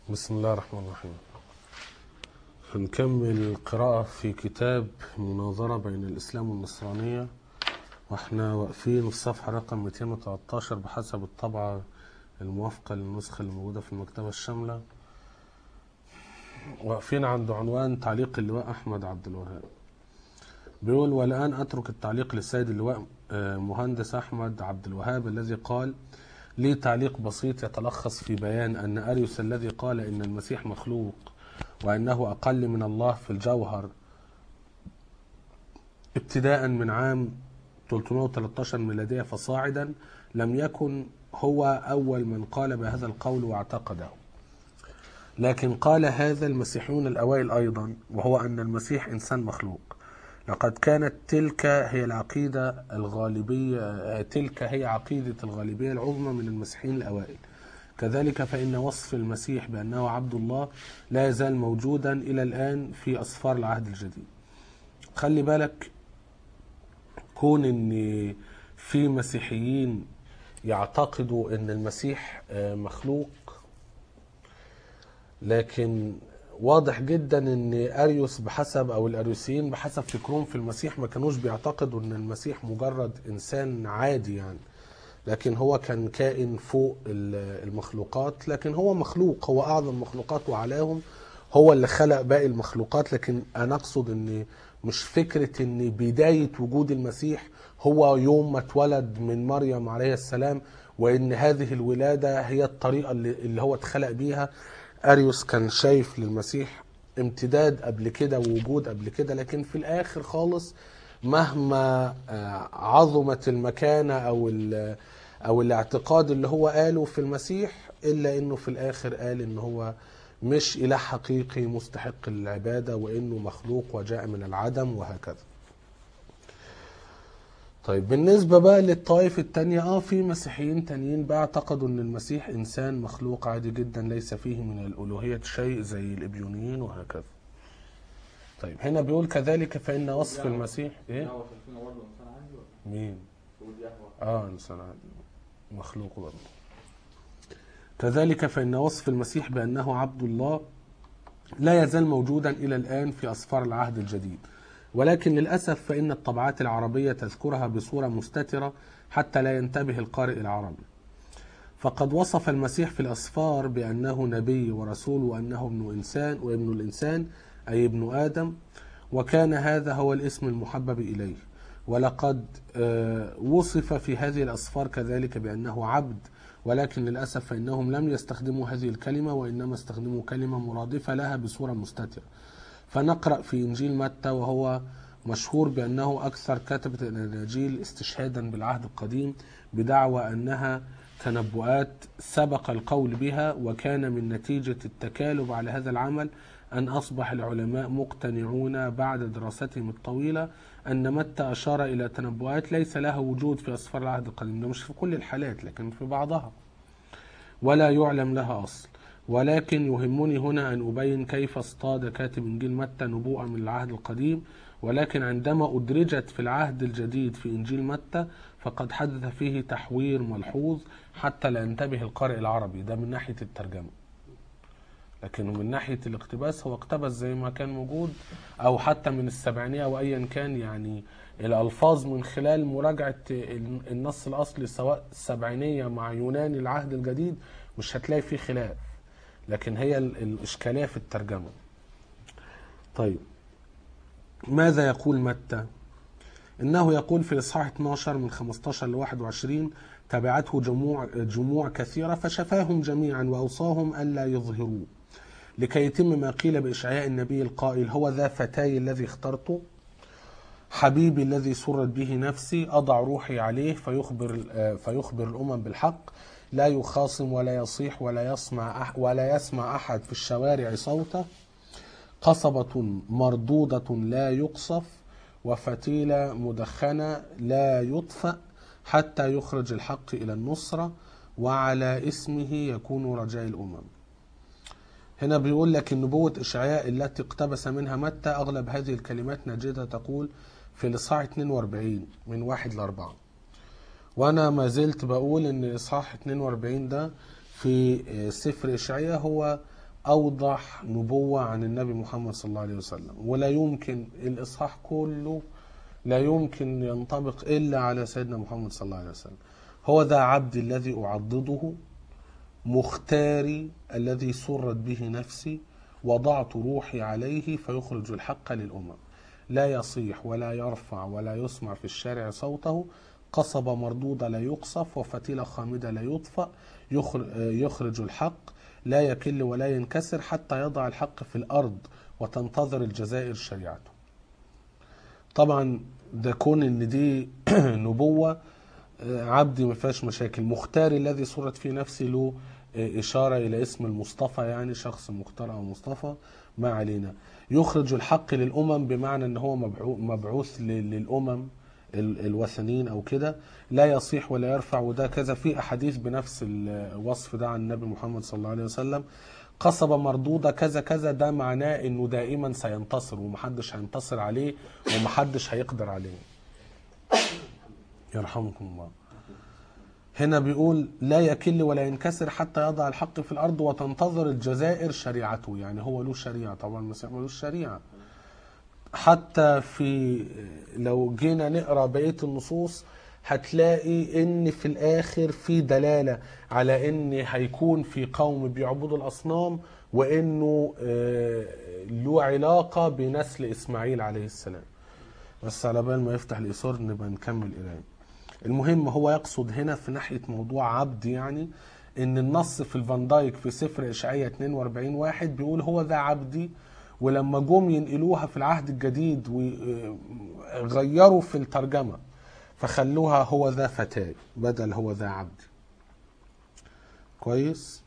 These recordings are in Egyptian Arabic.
بسم الله الرحمن الرحيم هنكمل القراءة في كتاب مناظرة بين الإسلام والنصرانية واحنا واقفين في الصفحة رقم 213 بحسب الطبعة الموافقة للنسخة اللي موجودة في المكتبة الشاملة واقفين عند عنوان تعليق اللواء أحمد عبد الوهاب بيقول والآن أترك التعليق للسيد اللواء آه، مهندس أحمد عبد الوهاب الذي قال لي تعليق بسيط يتلخص في بيان أن أريوس الذي قال إن المسيح مخلوق وأنه أقل من الله في الجوهر ابتداء من عام 313 ميلادية فصاعدا لم يكن هو أول من قال بهذا القول واعتقده لكن قال هذا المسيحيون الأوائل أيضا وهو أن المسيح إنسان مخلوق لقد كانت تلك هي العقيدة الغالبية آه، تلك هي عقيدة الغالبية العظمى من المسيحيين الأوائل كذلك فإن وصف المسيح بأنه عبد الله لا يزال موجودا إلى الآن في أسفار العهد الجديد خلي بالك كون ان في مسيحيين يعتقدوا ان المسيح آه، مخلوق لكن واضح جدا ان اريوس بحسب او الاريوسيين بحسب فكرهم في المسيح ما كانوش بيعتقدوا ان المسيح مجرد انسان عادي يعني لكن هو كان كائن فوق ال- المخلوقات لكن هو مخلوق هو اعظم المخلوقات وعلاهم هو اللي خلق باقي المخلوقات لكن انا اقصد ان مش فكره ان بدايه وجود المسيح هو يوم ما اتولد من مريم عليه السلام وان هذه الولاده هي الطريقه اللي, اللي هو اتخلق بيها اريوس كان شايف للمسيح امتداد قبل كده ووجود قبل كده لكن في الاخر خالص مهما آه، عظمت المكانه او ال- او الاعتقاد اللي هو قاله في المسيح الا انه في الاخر قال ان هو مش اله حقيقي مستحق للعباده وانه مخلوق وجاء من العدم وهكذا طيب بالنسبة بقى للطائف التانية اه في مسيحيين تانيين بقى اعتقدوا ان المسيح انسان مخلوق عادي جدا ليس فيه من الالوهية شيء زي الابيونيين وهكذا طيب هنا بيقول كذلك فان وصف المسيح ايه يهوى في الفيلم برضه انسان عادي ولا مين تقول يهوى اه انسان عادي مخلوق برضه كذلك فان وصف المسيح بانه عبد الله لا يزال موجودا الى الان في اسفار العهد الجديد ولكن للاسف فان الطبعات العربيه تذكرها بصوره مستتره حتى لا ينتبه القارئ العربي فقد وصف المسيح في الاسفار بانه نبي ورسول وانه ابن انسان وابن الانسان اي ابن ادم وكان هذا هو الاسم المحبب اليه ولقد آه، وصف في هذه الاسفار كذلك بانه عبد ولكن للاسف فانهم لم يستخدموا هذه الكلمه وانما استخدموا كلمه مرادفه لها بصوره مستتره فنقرا في انجيل متى وهو مشهور بانه اكثر كتبه الاناجيل استشهادا بالعهد القديم بدعوى انها تنبؤات سبق القول بها وكان من نتيجه التكالب على هذا العمل ان اصبح العلماء مقتنعون بعد دراستهم الطويله ان متى اشار الى تنبؤات ليس لها وجود في اسفار العهد القديم ده مش في كل الحالات لكن في بعضها ولا يعلم لها أصل ولكن يهمني هنا أن أبين كيف اصطاد كاتب إنجيل متى نبوءة من العهد القديم ولكن عندما أدرجت في العهد الجديد في إنجيل متى فقد حدث فيه تحوير ملحوظ حتى لا ينتبه القارئ العربي ده من ناحية الترجمة لكن من ناحية الاقتباس هو اقتبس زي ما كان موجود أو حتى من السبعينية أو أيا كان يعني الألفاظ من خلال مراجعة النص الأصلي سواء السبعينية مع يوناني العهد الجديد مش هتلاقي فيه خلاف لكن هي ال- الإشكالية في الترجمة طيب ماذا يقول متى إنه يقول في الإصحاح 12 من 15 ل 21 تبعته جموع جموع كثيرة فشفاهم جميعا وأوصاهم ألا يظهروا لكي يتم ما قيل بإشعياء النبي القائل هو ذا فتاي الذي اخترته حبيبي الذي سرت به نفسي أضع روحي عليه فيخبر آه، فيخبر الأمم بالحق لا يخاصم ولا يصيح ولا يسمع أح ولا يسمع أحد في الشوارع صوته قصبة مردودة لا يقصف وفتيلة مدخنة لا يطفأ حتى يخرج الحق إلى النصرة وعلى اسمه يكون رجاء الأمم هنا بيقول لك النبوة إشعياء التي اقتبس منها متى أغلب هذه الكلمات نجدها تقول في الإصحاح 42 من واحد لأربعة وأنا ما زلت بقول إن إصحاح 42 ده في سفر إشعياء هو أوضح نبوة عن النبي محمد صلى الله عليه وسلم ولا يمكن الإصحاح كله لا يمكن ينطبق إلا على سيدنا محمد صلى الله عليه وسلم هو ذا عبدي الذي أعضده مختاري الذي سرت به نفسي وضعت روحي عليه فيخرج الحق للأمم لا يصيح ولا يرفع ولا يسمع في الشارع صوته قصبة مردودة لا يقصف وفتيلة خامدة لا يطفأ يخر- يخرج الحق لا يكل ولا ينكسر حتى يضع الحق في الأرض وتنتظر الجزائر شريعته طبعا ده كون ان دي نبوة آه، عبدي ما فيهاش مشاكل مختار الذي صورت في نفسي له آه، إشارة إلى اسم المصطفى يعني شخص مختار أو مصطفى ما علينا يخرج الحق للأمم بمعنى أن هو مبعو- مبعوث ل- للأمم ال- الوثنيين أو كده لا يصيح ولا يرفع وده كذا في أحاديث بنفس الوصف ده عن النبي محمد صلى الله عليه وسلم قصبة مردودة كذا كذا ده معناه انه دائما سينتصر ومحدش هينتصر عليه ومحدش هيقدر عليه يرحمكم الله هنا بيقول لا يكل ولا ينكسر حتى يضع الحق في الارض وتنتظر الجزائر شريعته يعني هو له شريعه طبعا المسيح ملوش شريعه حتى في لو جينا نقرا بقيه النصوص هتلاقي ان في الاخر في دلاله على ان هيكون في قوم بيعبدوا الاصنام وانه آه، له علاقه بنسل اسماعيل عليه السلام بس على بال ما يفتح الايثار نبقى نكمل قرايه المهم هو يقصد هنا في ناحيه موضوع عبد يعني ان النص في الفان دايك في سفر اشعياء 42 واحد بيقول هو ذا عبدي ولما جم ينقلوها في العهد الجديد وغيروا في الترجمه فخلوها هو ذا فتاي بدل هو ذا عبدي كويس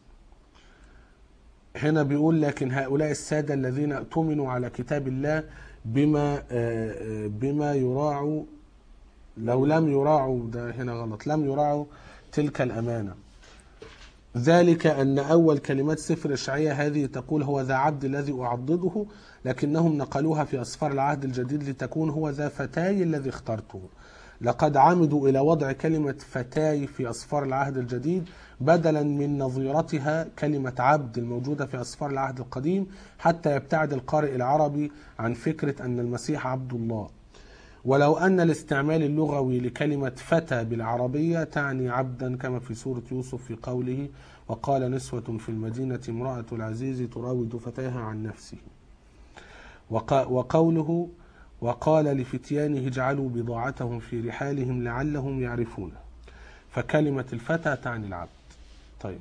هنا بيقول لكن هؤلاء السادة الذين اؤتمنوا على كتاب الله بما آه، آه، بما يراعوا لو لم يراعوا ده هنا غلط لم يراعوا تلك الأمانة ذلك أن أول كلمات سفر إشعياء هذه تقول هو ذا عبد الذي أعضده لكنهم نقلوها في أسفار العهد الجديد لتكون هو ذا فتاي الذي اخترته لقد عمدوا إلى وضع كلمة فتاي في أسفار العهد الجديد بدلا من نظيرتها كلمة عبد الموجودة في أسفار العهد القديم حتى يبتعد القارئ العربي عن فكرة أن المسيح عبد الله ولو أن الاستعمال اللغوي لكلمة فتى بالعربية تعني عبدا كما في سورة يوسف في قوله وقال نسوة في المدينة امرأة العزيز تراود فتاها عن نفسه وق- وقوله وقال لفتيانه اجعلوا بضاعتهم في رحالهم لعلهم يعرفونه فكلمة الفتى تعني العبد طيب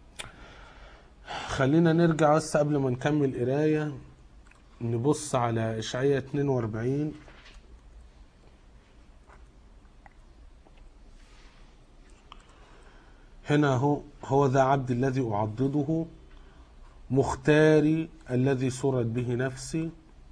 خلينا نرجع بس قبل ما نكمل قراية نبص على إشعياء 42 هنا هو هو ذا عبد الذي أعضده مختاري الذي سرت به نفسي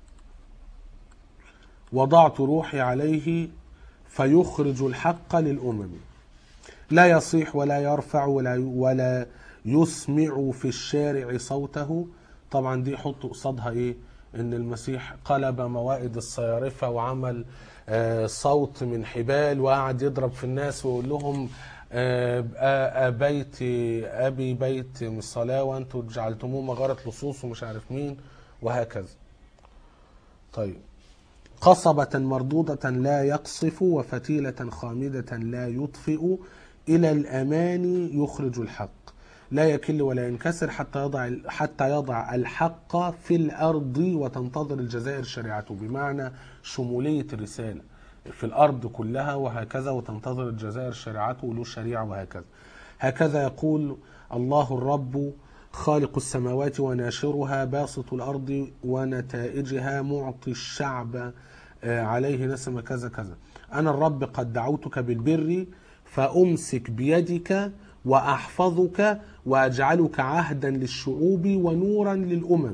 وضعت روحي عليه فيخرج الحق للأمم لا يصيح ولا يرفع ولا ولا يسمع في الشارع صوته طبعا دي حط قصادها ايه ان المسيح قلب موائد الصيارفه وعمل آه، صوت من حبال وقعد يضرب في الناس ويقول لهم آه، آه، بيت ابي بيت من الصلاه وانتم جعلتموه مغاره لصوص ومش عارف مين وهكذا طيب قصبة مردودة لا يقصف وفتيلة خامدة لا يطفئ إلى الأمان يخرج الحق لا يكل ولا ينكسر حتى يضع حتى يضع الحق في الأرض وتنتظر الجزائر شريعته بمعنى شمولية الرسالة في الأرض كلها وهكذا وتنتظر الجزائر شريعته وله شريعة وهكذا هكذا يقول الله الرب خالق السماوات وناشرها باسط الأرض ونتائجها معطي الشعب آه، عليه نسم كذا كذا أنا الرب قد دعوتك بالبر فأمسك بيدك وأحفظك وأجعلك عهدا للشعوب ونورا للأمم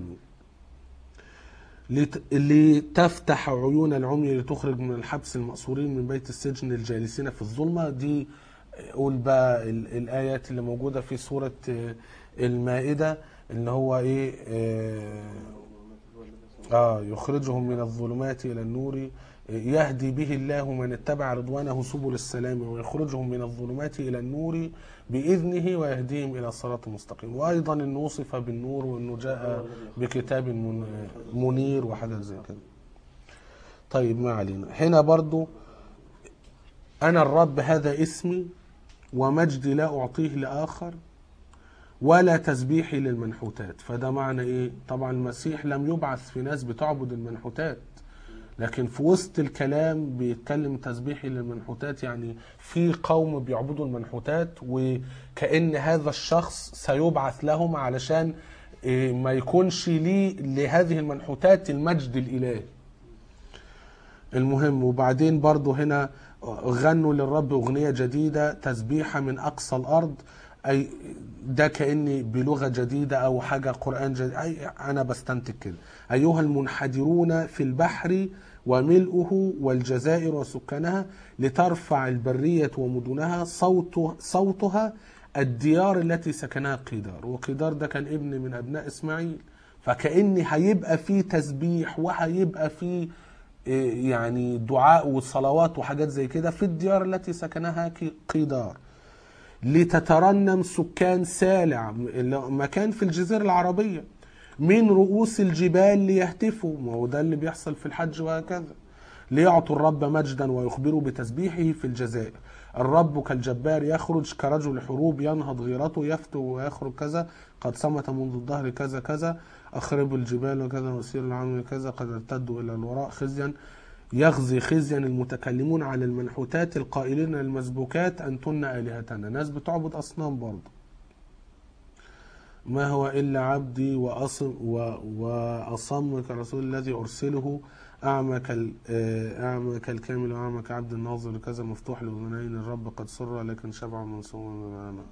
لت- لتفتح عيون العمي لتخرج من الحبس المأسورين من بيت السجن الجالسين في الظلمة دي قول بقى ال- الآيات اللي موجودة في سورة آه، المائدة اللي هو إيه آه، آه يخرجهم من الظلمات إلى النور يهدي به الله من اتبع رضوانه سبل السلام ويخرجهم من الظلمات إلى النور بإذنه ويهديهم إلى صراط مستقيم وأيضا أنه وصف بالنور وأنه جاء بكتاب من- منير وحاجات زي كده طيب ما علينا هنا برضو أنا الرب هذا اسمي ومجدي لا أعطيه لآخر ولا تسبيحي للمنحوتات فده معنى ايه طبعا المسيح لم يبعث في ناس بتعبد المنحوتات لكن في وسط الكلام بيتكلم تسبيحي للمنحوتات يعني في قوم بيعبدوا المنحوتات وكأن هذا الشخص سيبعث لهم علشان إيه، ما يكونش ليه لهذه المنحوتات المجد الإلهي المهم وبعدين برضو هنا غنوا للرب أغنية جديدة تسبيحة من أقصى الأرض أي ده كأني بلغة جديدة أو حاجة قرآن جديد أي أنا بستنتج كده أيها المنحدرون في البحر وملؤه والجزائر وسكانها لترفع البرية ومدنها صوت صوتها الديار التي سكنها قيدار وقيدار ده كان ابن من أبناء إسماعيل فكأن هيبقى فيه تسبيح وهيبقى فيه إيه، يعني دعاء وصلوات وحاجات زي كده في الديار التي سكنها كي- قيدار لتترنم سكان سالع مكان في الجزيرة العربية من رؤوس الجبال ليهتفوا ما هو ده اللي بيحصل في الحج وهكذا ليعطوا الرب مجدا ويخبروا بتسبيحه في الجزائر الرب كالجبار يخرج كرجل حروب ينهض غيرته يفتو ويخرج كذا قد صمت منذ الظهر كذا كذا أخربوا الجبال وكذا وسير العام كذا قد ارتدوا إلى الوراء خزيا يغزي خزيا المتكلمون على المنحوتات القائلين المسبوكات أنتن آلهتنا ناس بتعبد أصنام برضه ما هو إلا عبدي وأصم و وأصم كرسول الذي أرسله أعمى كال آه، أعمى كالكامل وأعمى كعبد الناظر كذا مفتوح لأذنين الرب قد سر لكن شبع منصوم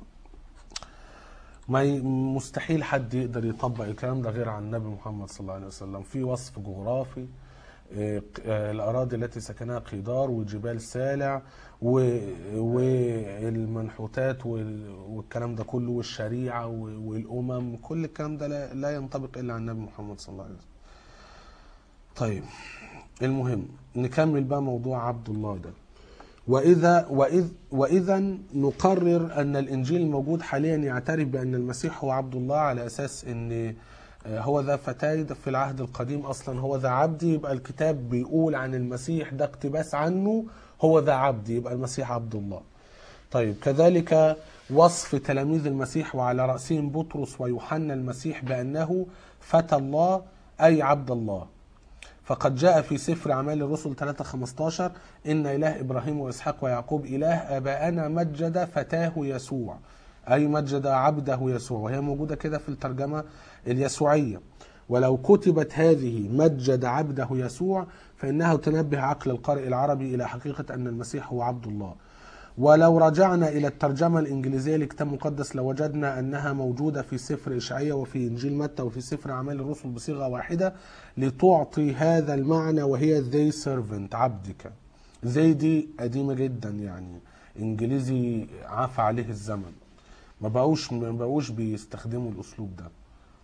ما ي- مستحيل حد يقدر يطبق الكلام ده غير عن النبي محمد صلى الله عليه وسلم في وصف جغرافي آه، آه، الأراضي التي سكنها قيدار وجبال سالع و- والمنحوتات وال- والكلام ده كله والشريعة و- والأمم كل الكلام ده لا- لا ينطبق إلا على النبي محمد صلى الله عليه وسلم طيب المهم نكمل بقى موضوع عبد الله ده وإذا وإذ وإذا نقرر أن الإنجيل الموجود حاليا يعترف بأن المسيح هو عبد الله على أساس أن هو ذا فتاي في العهد القديم أصلا هو ذا عبدي يبقى الكتاب بيقول عن المسيح ده اقتباس عنه هو ذا عبدي يبقى المسيح عبد الله طيب كذلك وصف تلاميذ المسيح وعلى رأسهم بطرس ويوحنا المسيح بأنه فتى الله أي عبد الله فقد جاء في سفر أعمال الرسل 3:15 إن إله إبراهيم وإسحاق ويعقوب إله آباءنا مجد فتاه يسوع أي مجد عبده يسوع وهي موجودة كده في الترجمة اليسوعية ولو كتبت هذه مجد عبده يسوع فإنها تنبه عقل القارئ العربي إلى حقيقة أن المسيح هو عبد الله ولو رجعنا إلى الترجمة الإنجليزية للكتاب المقدس لوجدنا أنها موجودة في سفر إشعياء وفي إنجيل متى وفي سفر أعمال الرسل بصيغة واحدة لتعطي هذا المعنى وهي ذي سيرفنت عبدك ذي دي قديمة جدا يعني إنجليزي عفى عليه الزمن ما بقوش ما بقوش بيستخدموا الأسلوب ده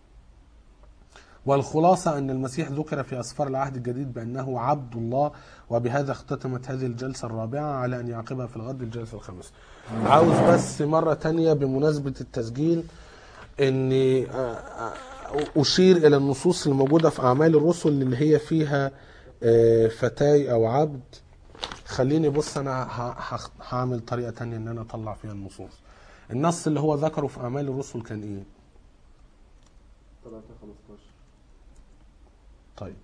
والخلاصة أن المسيح ذكر في أسفار العهد الجديد بأنه عبد الله وبهذا اختتمت هذه الجلسة الرابعة على أن يعقبها في الغد الجلسة الخامسة عاوز بس مرة تانية بمناسبة التسجيل أني أشير إلى النصوص الموجودة في أعمال الرسل اللي هي فيها آه، فتاي أو عبد خليني بص أنا ه- ه- هعمل طريقة تانية أن أنا أطلع فيها النصوص النص اللي هو ذكره في أعمال الرسل كان إيه؟ 3 15 طيب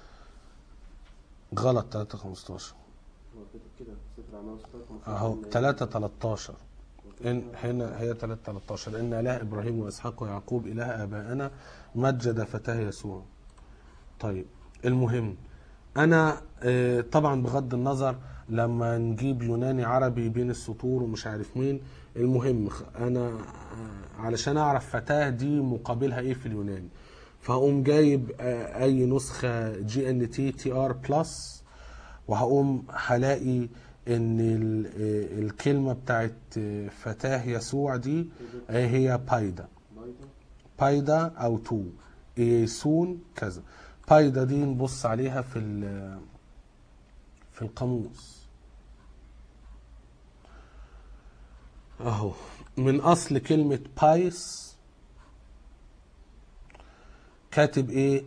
غلط 3 15 هو كده كده سفر اعمال 16 اهو 3 13 إن هنا هي 3 13 ان اله ابراهيم واسحاق ويعقوب اله ابائنا مجد فتاه يسوع طيب المهم انا آه، طبعا بغض النظر لما نجيب يوناني عربي بين السطور ومش عارف مين المهم خ- انا آه، علشان اعرف فتاه دي مقابلها ايه في اليوناني فهقوم جايب آه، اي نسخه جي ان تي تي ار بلس وهقوم هلاقي ان ال- آه، الكلمه بتاعت آه، فتاه يسوع دي آه، هي بايدا بايدا بايدا او تو ايسون كذا بايدا دي نبص عليها في ال في القاموس اهو من اصل كلمة بايس كاتب ايه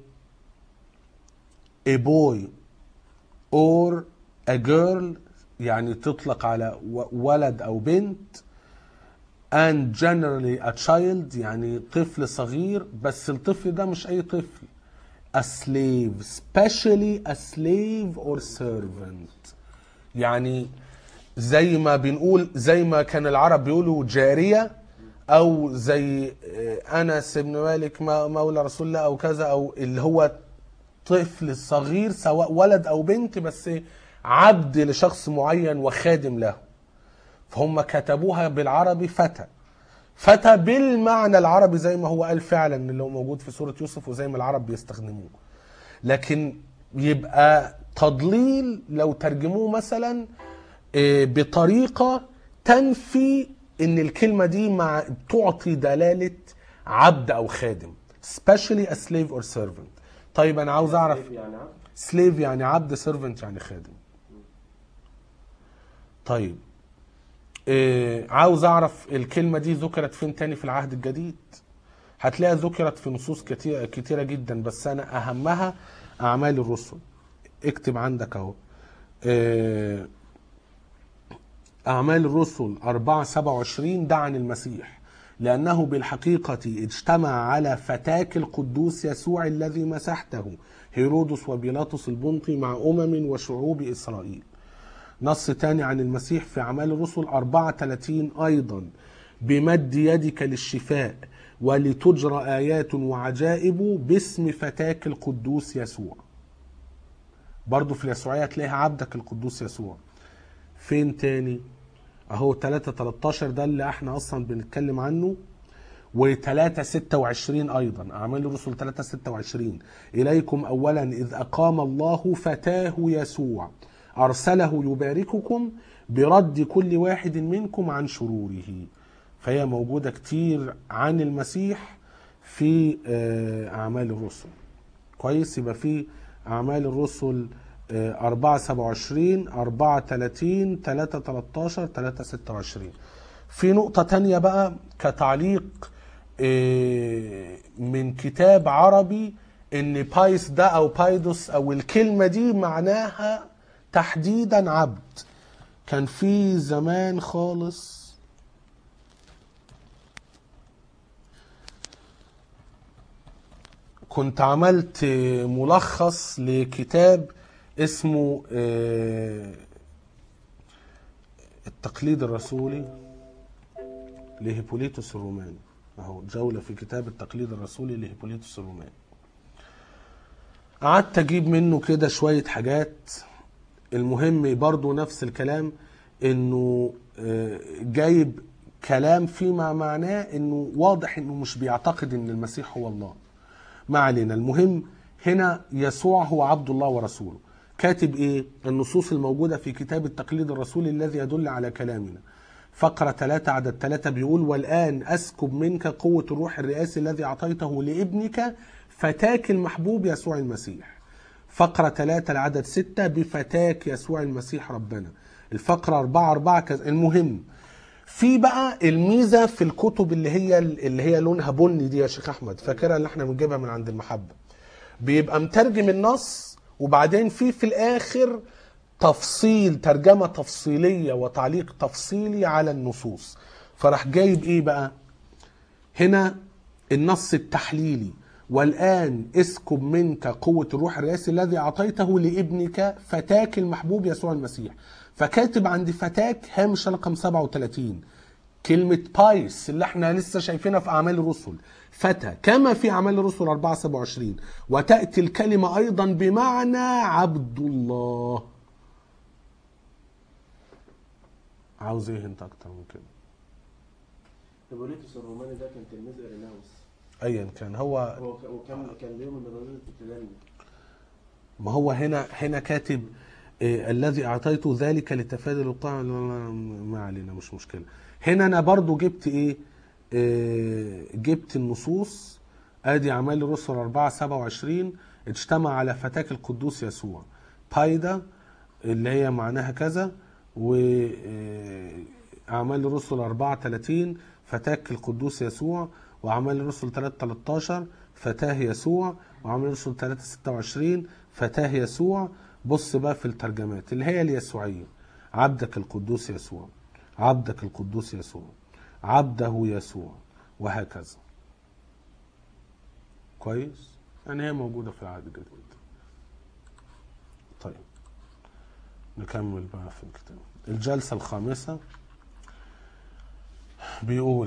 a boy or a girl يعني تطلق على و- ولد او بنت and generally a child يعني طفل صغير بس الطفل ده مش اي طفل a slave especially a slave or servant يعني زي ما بنقول زي ما كان العرب بيقولوا جارية او زي آه، انس بن مالك ما- مولى رسول الله او كذا او اللي هو طفل صغير سواء ولد او بنت بس عبد لشخص معين وخادم له فهم كتبوها بالعربي فتى فتى بالمعنى العربي زي ما هو قال فعلا اللي هو موجود في سورة يوسف وزي ما العرب بيستخدموه لكن يبقى تضليل لو ترجموه مثلا آه، بطريقة تنفي ان الكلمة دي مع تعطي دلالة عبد او خادم especially a slave or servant طيب انا عاوز اعرف يعني عبد سليف يعني عبد سيرفنت يعني خادم طيب إيه عاوز اعرف الكلمه دي ذكرت فين تاني في العهد الجديد هتلاقيها ذكرت في نصوص كتير كتيره جدا بس انا اهمها اعمال الرسل اكتب عندك اهو إيه أعمال الرسل 4 27 ده عن المسيح لأنه بالحقيقة اجتمع على فتاك القدوس يسوع الذي مسحته هيرودس وبيلاطس البنطي مع أمم وشعوب إسرائيل نص تاني عن المسيح في أعمال الرسل 34 أيضا بمد يدك للشفاء ولتجرى آيات وعجائب باسم فتاك القدوس يسوع برضو في اليسوعية تلاقيها عبدك القدوس يسوع فين تاني اهو 3 13 ده اللي احنا اصلا بنتكلم عنه و3 26 ايضا اعمال الرسل 3 26 اليكم اولا اذ اقام الله فتاه يسوع ارسله يبارككم برد كل واحد منكم عن شروره فهي موجوده كتير عن المسيح في آه، اعمال الرسل كويس يبقى في اعمال الرسل آه، 4 27 4 30 3 13 3 26 في نقطة تانية بقى كتعليق آه، من كتاب عربي ان بايس ده او بايدوس او الكلمة دي معناها تحديدا عبد كان في زمان خالص كنت عملت ملخص لكتاب اسمه آه، التقليد الرسولي لهيبوليتوس الروماني اهو جولة في كتاب التقليد الرسولي لهيبوليتوس الروماني قعدت اجيب منه كده شوية حاجات المهم برضو نفس الكلام انه آه، جايب كلام فيما معناه انه واضح انه مش بيعتقد ان المسيح هو الله ما علينا المهم هنا يسوع هو عبد الله ورسوله كاتب ايه النصوص الموجودة في كتاب التقليد الرسولي الذي يدل على كلامنا فقرة 3 عدد 3 بيقول والآن أسكب منك قوة الروح الرئاسي الذي أعطيته لابنك فتاك المحبوب يسوع المسيح فقرة 3 العدد 6 بفتاك يسوع المسيح ربنا الفقرة 4 4 كذا المهم في بقى الميزه في الكتب اللي هي اللي هي لونها بني دي يا شيخ احمد فاكرها اللي احنا بنجيبها من عند المحبه بيبقى مترجم النص وبعدين في في الاخر تفصيل ترجمه تفصيليه وتعليق تفصيلي على النصوص فراح جايب ايه بقى هنا النص التحليلي والآن اسكب منك قوة الروح الرئاسي الذي أعطيته لابنك فتاك المحبوب يسوع المسيح فكاتب عند فتاك هامش رقم 37 كلمة بايس اللي احنا لسه شايفينها في أعمال الرسل فتى كما في أعمال الرسل 4 27 وتأتي الكلمة أيضا بمعنى عبد الله عاوز ايه انت اكتر من كده هيبوليتوس الروماني ده كان تلميذ اريناوس ايا كان هو هو ك- وكان كان ليهم من نظريه التدين ما هو هنا هنا كاتب آه الذي اعطيته ذلك لتفادي الوقوع ما علينا مش مشكله هنا انا برضو جبت ايه آه جبت النصوص ادي اعمال الرسل 4 27 اجتمع على فتاك القدوس يسوع بايدا اللي هي معناها كذا وأعمال الرسل 34 فتاك القدوس يسوع وأعمال الرسل 3 13 فتاه يسوع وأعمال الرسل 3 26 فتاه يسوع بص بقى في الترجمات اللي هي اليسوعية عبدك القدوس يسوع عبدك القدوس يسوع عبده يسوع وهكذا كويس يعني هي موجودة في العهد الجديد طيب نكمل بقى في الكتاب الجلسة الخامسة بيقول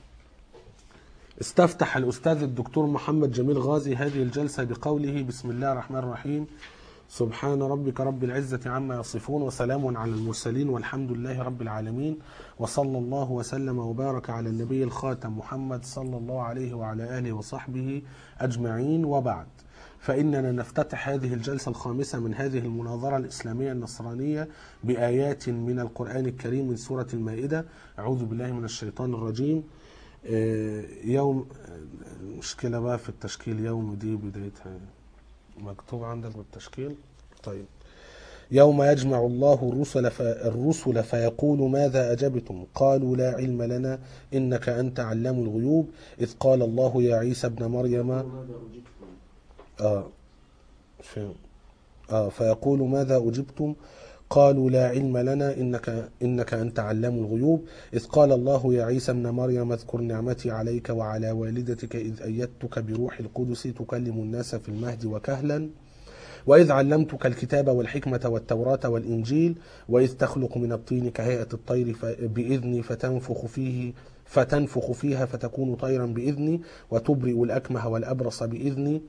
استفتح الأستاذ الدكتور محمد جميل غازي هذه الجلسة بقوله بسم الله الرحمن الرحيم سبحان ربك رب العزة عما يصفون وسلام على المرسلين والحمد لله رب العالمين وصلى الله وسلم وبارك على النبي الخاتم محمد صلى الله عليه وعلى آله وصحبه أجمعين وبعد فإننا نفتتح هذه الجلسة الخامسة من هذه المناظرة الإسلامية النصرانية بآيات من القرآن الكريم من سورة المائدة أعوذ بالله من الشيطان الرجيم آه، يوم آه، المشكلة بقى في التشكيل يوم دي بدايتها مكتوب عندك بالتشكيل طيب يوم يجمع الله الرسل ف... الرسل فيقول ماذا أجبتم قالوا لا علم لنا إنك أنت علام الغيوب إذ قال الله يا عيسى ابن مريم ماذا أجبتم آه فين آه فيقول ماذا أجبتم قالوا لا علم لنا إنك, إنك أنت علام الغيوب إذ قال الله يا عيسى ابن مريم اذكر نعمتي عليك وعلى والدتك إذ أيدتك بروح القدس تكلم الناس في المهد وكهلا وإذ علمتك الكتاب والحكمة والتوراة والإنجيل وإذ تخلق من الطين كهيئة الطير ف- بإذني فتنفخ فيه فتنفخ فيها فتكون طيرا بإذني وتبرئ الأكمه والأبرص بإذني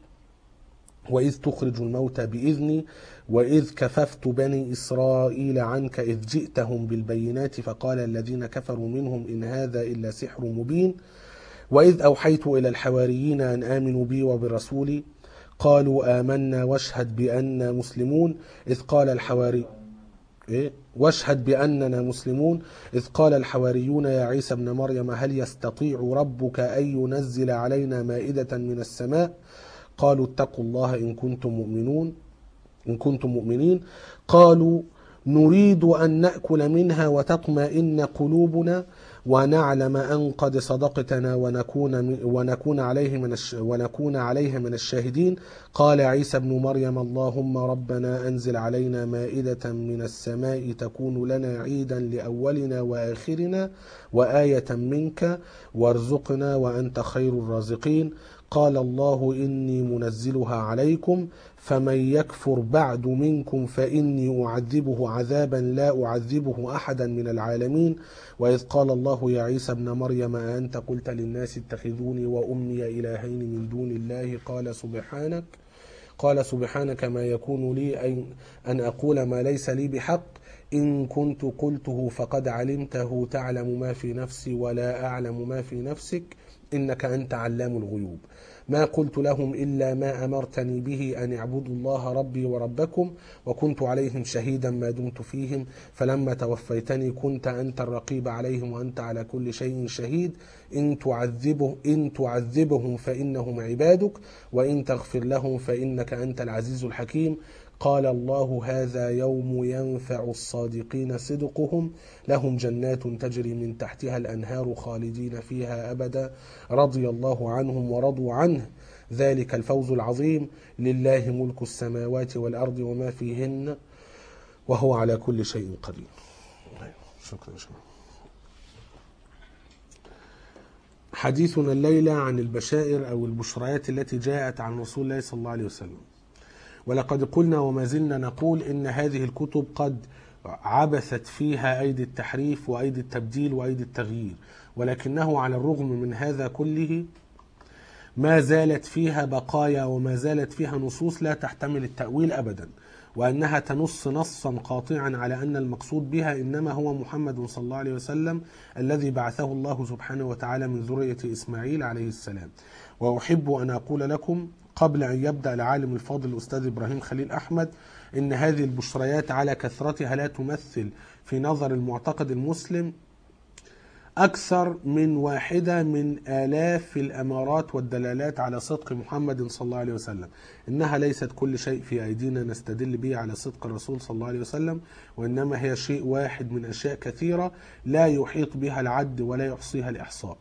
وإذ تخرج الموتى بإذني وإذ كففت بني إسرائيل عنك إذ جئتهم بالبينات فقال الذين كفروا منهم إن هذا إلا سحر مبين وإذ أوحيت إلى الحواريين أن آمنوا بي وبرسولي قالوا آمنا واشهد بأننا مسلمون إذ قال الحواري إيه؟ واشهد بأننا مسلمون إذ قال الحواريون يا عيسى ابن مريم هل يستطيع ربك أن ينزل علينا مائدة من السماء قالوا اتقوا الله إن كنتم مؤمنون إن كنتم مؤمنين قالوا نريد أن نأكل منها وتطمئن قلوبنا ونعلم أن قد صدقتنا ونكون من ونكون عليه من الش ونكون عليها من الشاهدين قال عيسى ابن مريم اللهم ربنا أنزل علينا مائدة من السماء تكون لنا عيدا لأولنا وآخرنا وآية منك وارزقنا وأنت خير الرازقين قال الله إني منزلها عليكم فمن يكفر بعد منكم فإني أعذبه عذابا لا أعذبه أحدا من العالمين وإذ قال الله يا عيسى ابن مريم أنت قلت للناس اتخذوني وأمي إلهين من دون الله قال سبحانك قال سبحانك ما يكون لي أن- أن أقول ما ليس لي بحق إن كنت قلته فقد علمته تعلم ما في نفسي ولا أعلم ما في نفسك إنك أنت علام الغيوب ما قلت لهم إلا ما أمرتني به أن اعبدوا الله ربي وربكم وكنت عليهم شهيدا ما دمت فيهم فلما توفيتني كنت أنت الرقيب عليهم وأنت على كل شيء شهيد إن تعذبه إن تعذبهم فإنهم عبادك وإن تغفر لهم فإنك أنت العزيز الحكيم قال الله هذا يوم ينفع الصادقين صدقهم لهم جنات تجري من تحتها الأنهار خالدين فيها أبدا رضي الله عنهم ورضوا عنه ذلك الفوز العظيم لله ملك السماوات والأرض وما فيهن وهو على كل شيء قدير شكرا شكرا حديثنا الليلة عن البشائر أو البشريات التي جاءت عن رسول الله صلى الله عليه وسلم ولقد قلنا وما زلنا نقول إن هذه الكتب قد عبثت فيها أيدي التحريف وأيدي التبديل وأيدي التغيير ولكنه على الرغم من هذا كله ما زالت فيها بقايا وما زالت فيها نصوص لا تحتمل التأويل أبدا وأنها تنص نصا قاطعا على أن المقصود بها إنما هو محمد صلى الله عليه وسلم الذي بعثه الله سبحانه وتعالى من ذرية إسماعيل عليه السلام وأحب أن أقول لكم قبل أن يبدأ العالم الفاضل الأستاذ إبراهيم خليل أحمد إن هذه البشريات على كثرتها لا تمثل في نظر المعتقد المسلم أكثر من واحدة من آلاف الأمارات والدلالات على صدق محمد صلى الله عليه وسلم إنها ليست كل شيء في أيدينا نستدل به على صدق الرسول صلى الله عليه وسلم وإنما هي شيء واحد من أشياء كثيرة لا يحيط بها العد ولا يحصيها الإحصاء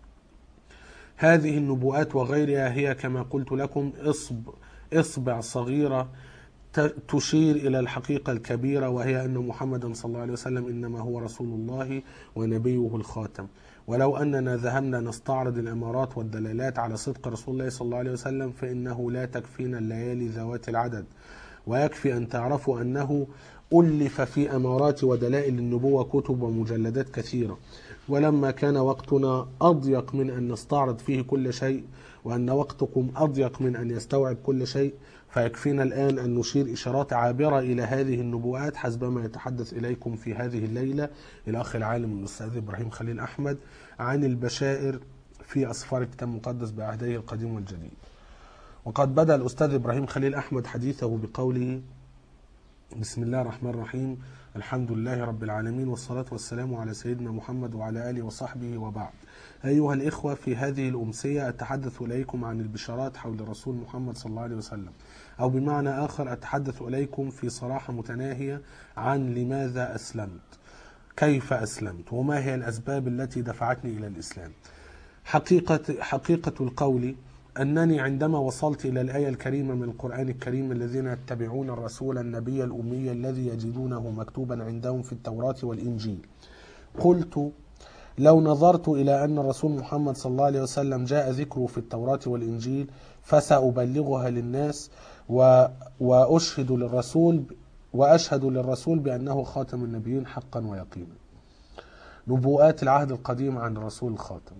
هذه النبوءات وغيرها هي كما قلت لكم إصب إصبع صغيرة ت- تشير إلى الحقيقة الكبيرة وهي أن محمدا صلى الله عليه وسلم إنما هو رسول الله ونبيه الخاتم ولو أننا ذهبنا نستعرض الأمارات والدلالات على صدق رسول الله صلى الله عليه وسلم فإنه لا تكفينا الليالي ذوات العدد ويكفي أن تعرفوا أنه ألف في أمارات ودلائل النبوة كتب ومجلدات كثيرة ولما كان وقتنا أضيق من أن نستعرض فيه كل شيء وأن وقتكم أضيق من أن يستوعب كل شيء فيكفينا الآن أن نشير إشارات عابرة إلى هذه النبوءات حسب ما يتحدث إليكم في هذه الليلة الأخ العالم الأستاذ إبراهيم خليل أحمد عن البشائر في أسفار الكتاب المقدس بعهديه القديم والجديد وقد بدأ الأستاذ إبراهيم خليل أحمد حديثه بقوله بسم الله الرحمن الرحيم الحمد لله رب العالمين والصلاة والسلام على سيدنا محمد وعلى آله وصحبه وبعد أيها الإخوة في هذه الأمسية أتحدث إليكم عن البشارات حول الرسول محمد صلى الله عليه وسلم أو بمعنى آخر أتحدث إليكم في صراحة متناهية عن لماذا أسلمت كيف أسلمت وما هي الأسباب التي دفعتني إلى الإسلام حقيقة, حقيقة القول أنني عندما وصلت إلى الآية الكريمة من القرآن الكريم الذين يتبعون الرسول النبي الأمي الذي يجدونه مكتوبا عندهم في التوراة والإنجيل قلت لو نظرت إلى أن الرسول محمد صلى الله عليه وسلم جاء ذكره في التوراة والإنجيل فسأبلغها للناس و... وأشهد للرسول وأشهد للرسول بأنه خاتم النبيين حقا ويقينا نبوءات العهد القديم عن الرسول الخاتم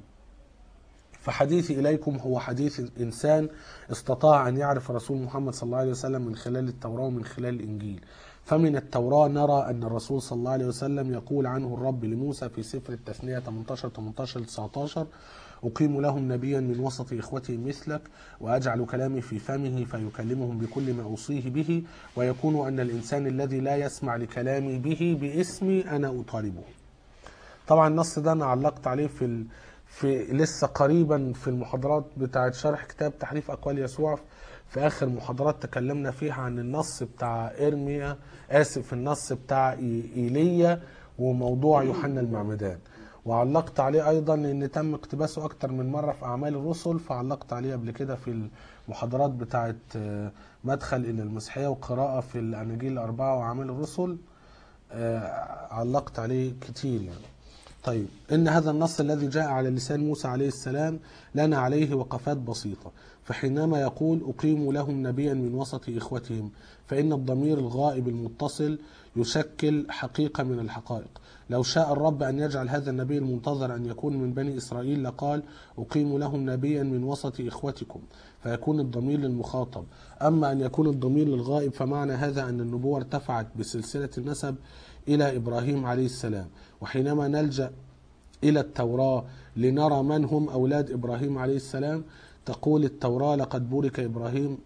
فحديثي إليكم هو حديث إنسان استطاع أن يعرف رسول محمد صلى الله عليه وسلم من خلال التوراة ومن خلال الإنجيل فمن التوراة نرى أن الرسول صلى الله عليه وسلم يقول عنه الرب لموسى في سفر التثنية 18 18 19 أقيم لهم نبيا من وسط إخوتي مثلك وأجعل كلامي في فمه فيكلمهم بكل ما أوصيه به ويكون أن الإنسان الذي لا يسمع لكلامي به باسمي أنا أطالبه طبعا النص ده أنا علقت عليه في ال... في لسه قريبا في المحاضرات بتاعت شرح كتاب تحريف أقوال يسوع في آخر محاضرات تكلمنا فيها عن النص بتاع إرميا آسف النص بتاع إي- إيليا وموضوع يوحنا المعمدان وعلقت عليه أيضا لأن تم اقتباسه أكتر من مرة في أعمال الرسل فعلقت عليه قبل كده في المحاضرات بتاعت آه، مدخل إلى المسيحية وقراءة في الأناجيل الأربعة وأعمال الرسل آه، علقت عليه كتير يعني طيب إن هذا النص الذي جاء على لسان موسى عليه السلام لنا عليه وقفات بسيطة فحينما يقول أقيم لهم نبيا من وسط إخوتهم فإن الضمير الغائب المتصل يشكل حقيقة من الحقائق لو شاء الرب أن يجعل هذا النبي المنتظر أن يكون من بني إسرائيل لقال أقيم لهم نبيا من وسط إخوتكم فيكون الضمير للمخاطب أما أن يكون الضمير للغائب فمعنى هذا أن النبوة ارتفعت بسلسلة النسب إلى إبراهيم عليه السلام وحينما نلجأ إلى التوراة لنرى من هم أولاد إبراهيم عليه السلام تقول التوراة لقد بورك إبراهيم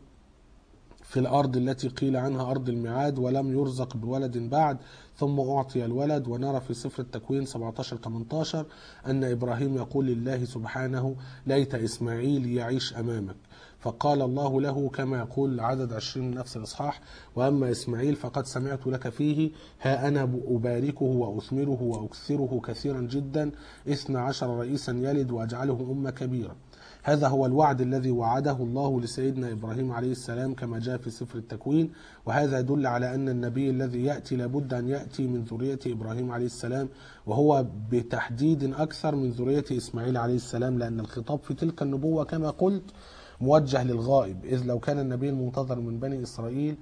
في الأرض التي قيل عنها أرض الميعاد ولم يرزق بولد بعد ثم أعطي الولد ونرى في سفر التكوين 17-18 أن إبراهيم يقول لله سبحانه ليت إسماعيل يعيش أمامك فقال الله له كما يقول عدد 20 من نفس الإصحاح وأما إسماعيل فقد سمعت لك فيه ها أنا أباركه وأثمره وأكثره كثيرا جدا إثنى عشر رئيسا يلد وأجعله أمة كبيرة هذا هو الوعد الذي وعده الله لسيدنا ابراهيم عليه السلام كما جاء في سفر التكوين وهذا يدل على ان النبي الذي ياتي لابد ان ياتي من ذريه ابراهيم عليه السلام وهو بتحديد اكثر من ذريه اسماعيل عليه السلام لان الخطاب في تلك النبوه كما قلت موجه للغائب اذ لو كان النبي المنتظر من بني اسرائيل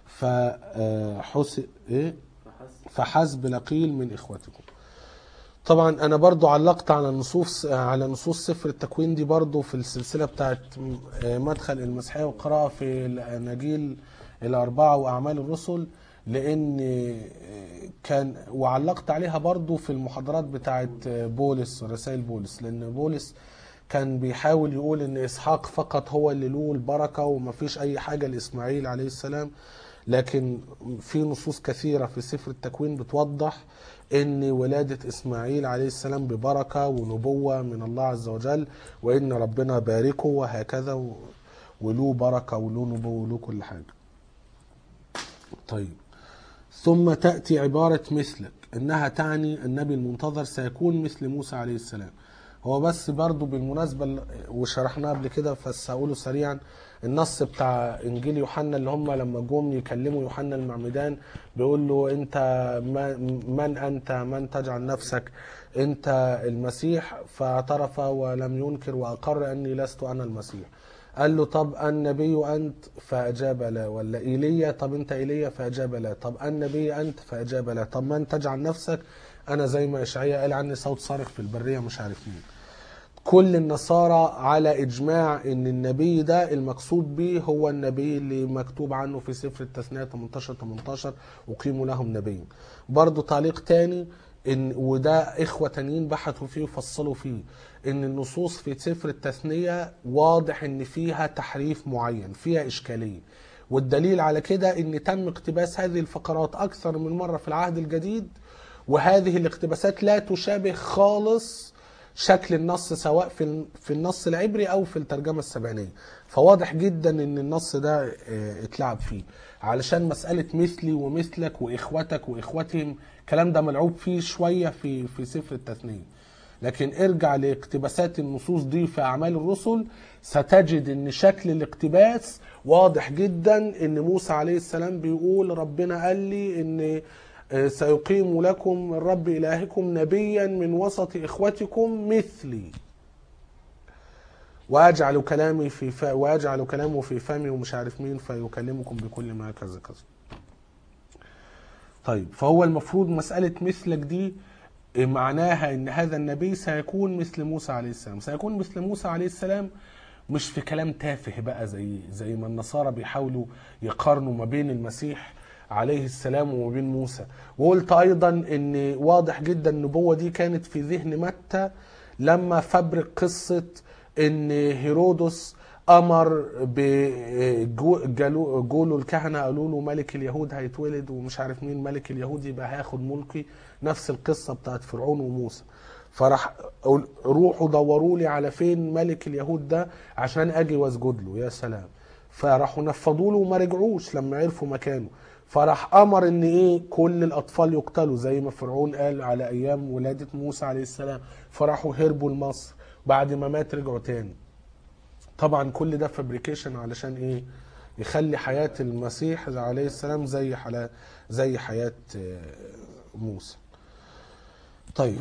فحسب ايه فحسب فحسب لقيل من اخوتكم طبعا انا برضو علقت على نصوص على نصوص سفر التكوين دي برضو في السلسله بتاعت مدخل المسيحيه والقراءه في الاناجيل الاربعه واعمال الرسل لان كان وعلقت عليها برضو في المحاضرات بتاعت بولس رسائل بولس لان بولس كان بيحاول يقول ان اسحاق فقط هو اللي له البركه ومفيش اي حاجه لاسماعيل عليه السلام لكن في نصوص كثيره في سفر التكوين بتوضح ان ولاده اسماعيل عليه السلام ببركه ونبوه من الله عز وجل وان ربنا باركه وهكذا و- وله بركه وله نبوه وله كل حاجه طيب ثم تأتي عبارة مثلك إنها تعني النبي المنتظر سيكون مثل موسى عليه السلام هو بس برضو بالمناسبة ال- وشرحناه قبل كده بس هقوله سريعا النص بتاع إنجيل يوحنا اللي هم لما جم يكلموا يوحنا المعمدان بيقول له أنت ما- من أنت من تجعل نفسك أنت المسيح فاعترف ولم ينكر وأقر أني لست أنا المسيح قال له طب النبي أنت فأجاب لا ولا إيليا طب أنت إيليا فأجاب لا طب النبي أنت فأجاب لا طب من تجعل نفسك أنا زي ما إشعياء قال عني صوت صارخ في البرية مش عارف مين كل النصارى على إجماع إن النبي ده المقصود به هو النبي اللي مكتوب عنه في سفر التثنية 18 18 أقيموا لهم نبيا برضو تعليق تاني إن وده إخوة تانيين بحثوا فيه وفصلوا فيه إن النصوص في سفر التثنية واضح إن فيها تحريف معين فيها إشكالية والدليل على كده إن تم اقتباس هذه الفقرات أكثر من مرة في العهد الجديد وهذه الاقتباسات لا تشابه خالص شكل النص سواء في في النص العبري او في الترجمه السبعينيه فواضح جدا ان النص ده اه، اتلعب فيه علشان مساله مثلي ومثلك واخوتك واخوتهم الكلام ده ملعوب فيه شويه في في سفر التثنيه لكن ارجع لاقتباسات النصوص دي في اعمال الرسل ستجد ان شكل الاقتباس واضح جدا ان موسى عليه السلام بيقول ربنا قال لي ان آه، سيقيم لكم الرب الهكم نبيا من وسط اخوتكم مثلي واجعل كلامي في ف... واجعل كلامه في فمي ومش عارف مين فيكلمكم بكل ما كذا كذا طيب فهو المفروض مسألة مثلك دي معناها ان هذا النبي سيكون مثل موسى عليه السلام سيكون مثل موسى عليه السلام مش في كلام تافه بقى زي زي ما النصارى بيحاولوا يقارنوا ما بين المسيح عليه السلام وما بين موسى وقلت ايضا ان واضح جدا النبوة دي كانت في ذهن متى لما فبرك قصة ان هيرودس امر بجولوا الكهنه قالوا له ملك اليهود هيتولد ومش عارف مين ملك اليهود يبقى هياخد ملكي نفس القصه بتاعت فرعون وموسى فراح قول- روحوا دوروا لي على فين ملك اليهود ده عشان اجي واسجد له يا سلام فراحوا نفضوا له وما رجعوش لما عرفوا مكانه فراح امر ان ايه كل الاطفال يقتلوا زي ما فرعون قال على ايام ولاده موسى عليه السلام فراحوا هربوا لمصر بعد ما مات رجعوا تاني طبعا كل ده فابريكيشن علشان ايه يخلي حياة المسيح عليه السلام زي حلا زي حياة آه، موسى طيب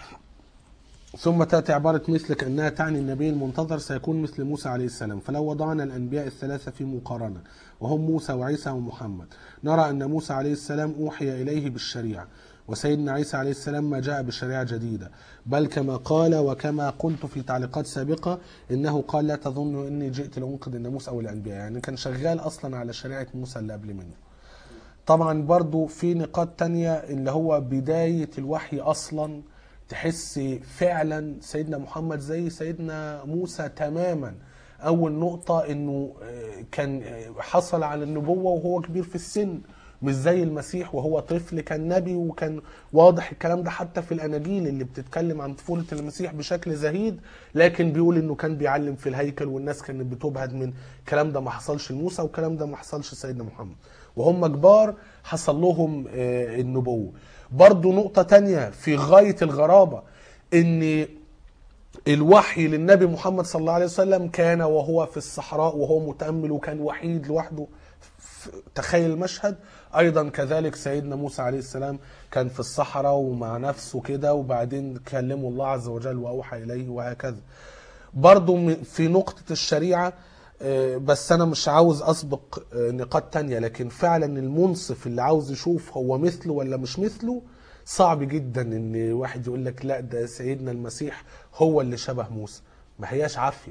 ثم تأتي عبارة مثل كأنها تعني النبي المنتظر سيكون مثل موسى عليه السلام فلو وضعنا الأنبياء الثلاثة في مقارنة وهم موسى وعيسى ومحمد نرى أن موسى عليه السلام أوحي إليه بالشريعة وسيدنا عيسى عليه السلام ما جاء بشريعة جديدة بل كما قال وكما قلت في تعليقات سابقة إنه قال لا تظنوا إني جئت لأنقذ الناموس أو الأنبياء يعني كان شغال أصلا على شريعة موسى اللي قبل منه طبعا برضو في نقاط تانية اللي هو بداية الوحي أصلا تحس فعلا سيدنا محمد زي سيدنا موسى تماما أول نقطة إنه آه، كان آه، حصل على النبوة وهو كبير في السن مش زي المسيح وهو طفل كان نبي وكان واضح الكلام ده حتى في الاناجيل اللي بتتكلم عن طفوله المسيح بشكل زهيد لكن بيقول انه كان بيعلم في الهيكل والناس كانت بتبهد من الكلام ده ما حصلش لموسى والكلام ده ما حصلش لسيدنا محمد وهم كبار حصل لهم آه، النبوه برضو نقطه تانية في غايه الغرابه ان الوحي للنبي محمد صلى الله عليه وسلم كان وهو في الصحراء وهو متأمل وكان وحيد لوحده ف- تخيل المشهد ايضا كذلك سيدنا موسى عليه السلام كان في الصحراء ومع نفسه كده وبعدين كلمه الله عز وجل واوحى اليه وهكذا برضو م- في نقطة الشريعة آه، بس انا مش عاوز اسبق آه، نقاط تانية لكن فعلا المنصف اللي عاوز يشوف هو مثله ولا مش مثله صعب جدا ان واحد يقول لك لا ده سيدنا المسيح هو اللي شبه موسى ما هياش عافية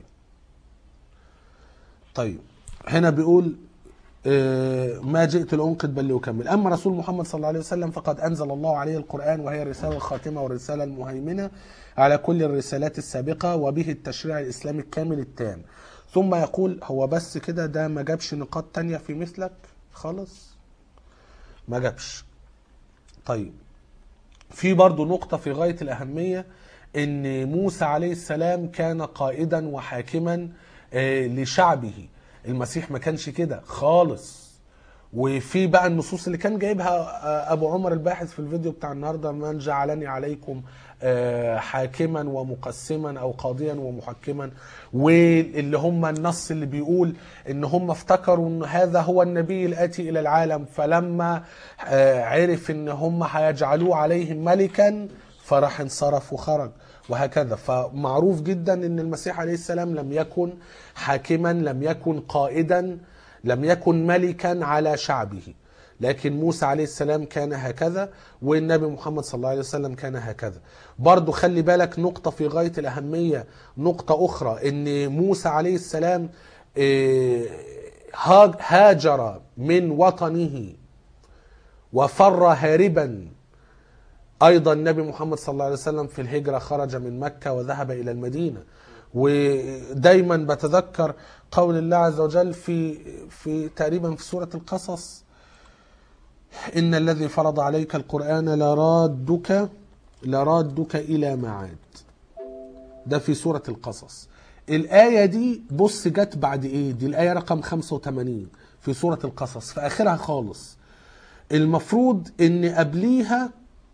طيب هنا بيقول آه، ما جئت لأنقذ بل لأكمل أما رسول محمد صلى الله عليه وسلم فقد أنزل الله عليه القرآن وهي الرسالة الخاتمة والرسالة المهيمنة على كل الرسالات السابقة وبه التشريع الإسلامي الكامل التام ثم يقول هو بس كده ده ما جابش نقاط تانية في مثلك خالص ما جابش طيب في برضو نقطة في غاية الأهمية إن موسى عليه السلام كان قائدا وحاكما آه، لشعبه المسيح ما كانش كده خالص وفي بقى النصوص اللي كان جايبها آه، ابو عمر الباحث في الفيديو بتاع النهارده من جعلني عليكم آه، حاكما ومقسما او قاضيا ومحكما واللي هم النص اللي بيقول ان هم افتكروا ان هذا هو النبي الاتي الى العالم فلما آه، عرف ان هم هيجعلوه عليهم ملكا فراح انصرف وخرج وهكذا فمعروف جدا ان المسيح عليه السلام لم يكن حاكما لم يكن قائدا لم يكن ملكا على شعبه لكن موسى عليه السلام كان هكذا والنبي محمد صلى الله عليه وسلم كان هكذا برضو خلي بالك نقطة في غاية الأهمية نقطة أخرى أن موسى عليه السلام آه، هاج- هاجر من وطنه وفر هاربا ايضا النبي محمد صلى الله عليه وسلم في الهجره خرج من مكه وذهب الى المدينه ودايما بتذكر قول الله عز وجل في في تقريبا في سوره القصص ان الذي فرض عليك القران لرادك لرادك الى معاد ده في سوره القصص الايه دي بص جت بعد ايه دي الايه رقم 85 في سوره القصص في اخرها خالص المفروض ان قبليها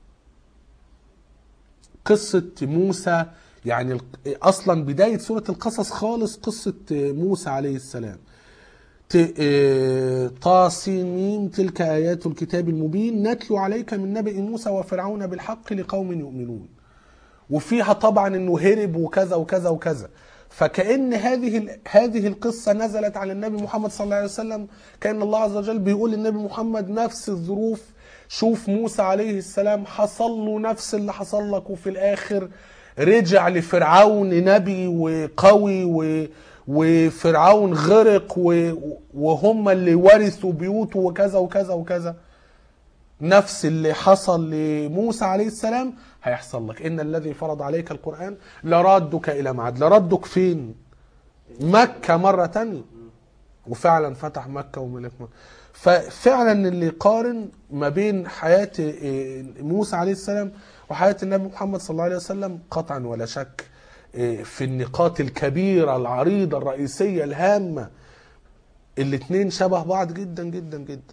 قصة موسى يعني ال- أصلا بداية سورة القصص خالص قصة موسى عليه السلام ت- آه، طاسيم تلك آيات الكتاب المبين نتلو عليك من نبأ موسى وفرعون بالحق لقوم يؤمنون وفيها طبعا انه هرب وكذا وكذا وكذا فكأن هذه ال- هذه القصة نزلت على النبي محمد صلى الله عليه وسلم كأن الله عز وجل بيقول للنبي محمد نفس الظروف شوف موسى عليه السلام حصل له نفس اللي حصل لك وفي الآخر رجع لفرعون نبي وقوي و وفرعون غرق و... وهم اللي ورثوا بيوته وكذا وكذا وكذا نفس اللي حصل لموسى عليه السلام هيحصل لك ان الذي فرض عليك القرآن لرادك الى معاد لردك فين مكة مرة تانية وفعلا فتح مكة وملك مكة ففعلا اللي يقارن ما بين حياة إيه، موسى عليه السلام وحياة النبي محمد صلى الله عليه وسلم قطعا ولا شك إيه، في النقاط الكبيرة العريضة الرئيسية الهامة الاتنين شبه بعض جدا جدا جدا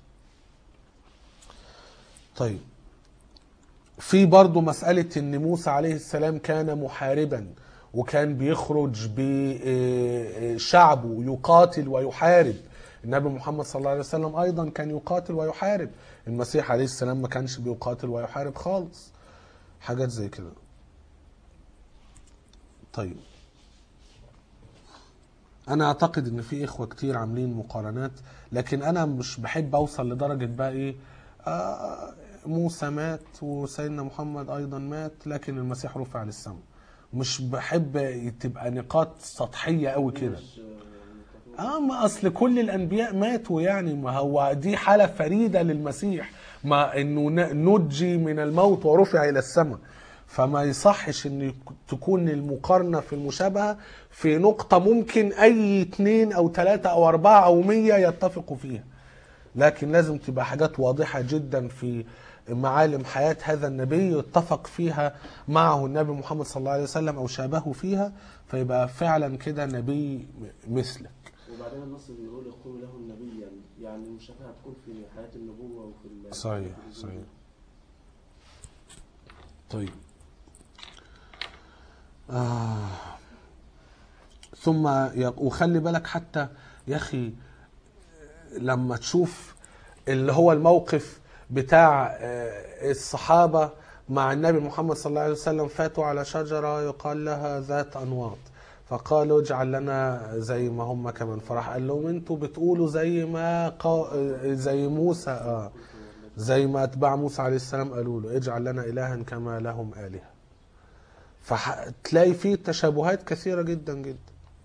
طيب في برضه مسألة ان موسى عليه السلام كان محاربا وكان بيخرج بشعبه يقاتل ويحارب النبي محمد صلى الله عليه وسلم ايضا كان يقاتل ويحارب المسيح عليه السلام ما كانش بيقاتل ويحارب خالص حاجات زي كده طيب انا اعتقد ان في اخوه كتير عاملين مقارنات لكن انا مش بحب اوصل لدرجه بقى ايه آه موسى مات وسيدنا محمد ايضا مات لكن المسيح رفع للسماء مش بحب تبقى نقاط سطحيه قوي كده مش آه، اه ما اصل كل الانبياء ماتوا يعني ما هو دي حاله فريده للمسيح ما انه ن- نجي من الموت ورفع الى السماء فما يصحش ان يك- تكون المقارنه في المشابهه في نقطه ممكن اي اتنين او تلاته او اربعه او مية يتفقوا فيها لكن لازم تبقى حاجات واضحه جدا في معالم حياه هذا النبي يتفق فيها معه النبي محمد صلى الله عليه وسلم او شابهه فيها فيبقى فعلا كده نبي مثلك وبعدين النص بيقول يقول له النبي يعني يعني المشابهه هتكون في حياه النبوه وفي ال- صحيح في صحيح طيب آه. ثم ي- وخلي بالك حتى يا اخي لما تشوف اللي هو الموقف بتاع آه، الصحابة مع النبي محمد صلى الله عليه وسلم فاتوا على شجرة يقال لها ذات أنواط فقالوا اجعل لنا زي ما هم كمان فراح قال لهم انتوا بتقولوا زي ما قا... زي موسى اه زي ما اتباع موسى عليه السلام قالوا له اجعل لنا الها كما لهم الهه فتلاقي فيه تشابهات كثيره جدا جدا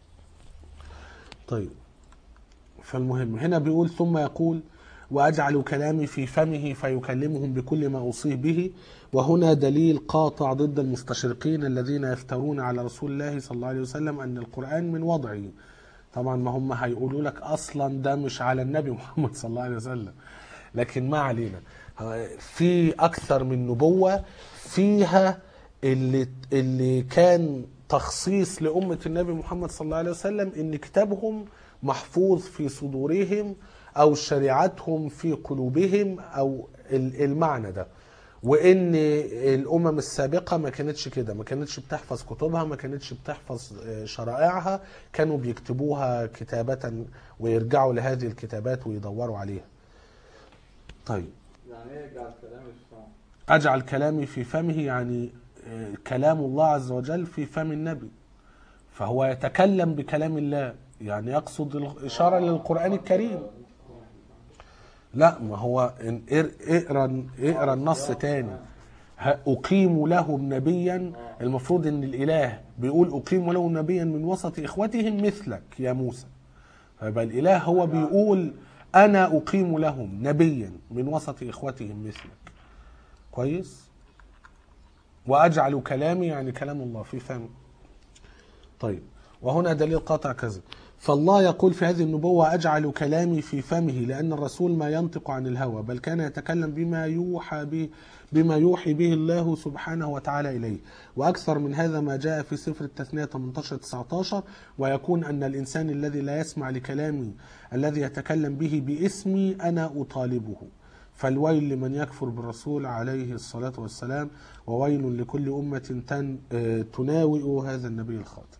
طيب فالمهم هنا بيقول ثم يقول واجعل كلامي في فمه فيكلمهم بكل ما اوصيه به وهنا دليل قاطع ضد المستشرقين الذين يفترون على رسول الله صلى الله عليه وسلم ان القران من وضعه طبعا ما هم هيقولوا لك اصلا ده مش على النبي محمد صلى الله عليه وسلم لكن ما علينا في اكثر من نبوه فيها اللي اللي كان تخصيص لامه النبي محمد صلى الله عليه وسلم ان كتابهم محفوظ في صدورهم او شريعتهم في قلوبهم او ال- المعنى ده وان الامم السابقه ما كانتش كده ما كانتش بتحفظ كتبها ما كانتش بتحفظ آه، شرائعها كانوا بيكتبوها كتابه ويرجعوا لهذه الكتابات ويدوروا عليها طيب يعني ايه يجعل كلامي في فم أجعل كلامي في فمه يعني آه، كلام الله عز وجل في فم النبي فهو يتكلم بكلام الله يعني يقصد الإشارة للقرآن الكريم لا ما هو إن- إر- اقرا اقرا النص تاني ه- أقيم لهم نبيا المفروض إن الإله بيقول أقيم لهم نبيا من وسط إخوتهم مثلك يا موسى فيبقى الإله هو بيقول أنا أقيم لهم نبيا من وسط إخوتهم مثلك كويس واجعل كلامي يعني كلام الله في فم طيب وهنا دليل قاطع كذا فالله يقول في هذه النبوة أجعل كلامي في فمه لأن الرسول ما ينطق عن الهوى بل كان يتكلم بما يوحى به بما يوحي به الله سبحانه وتعالى إليه وأكثر من هذا ما جاء في سفر التثنية 18 19 ويكون أن الإنسان الذي لا يسمع لكلامي الذي يتكلم به باسمي أنا أطالبه فالويل لمن يكفر بالرسول عليه الصلاة والسلام وويل لكل أمة تن آه، تناوئ هذا النبي الخاتم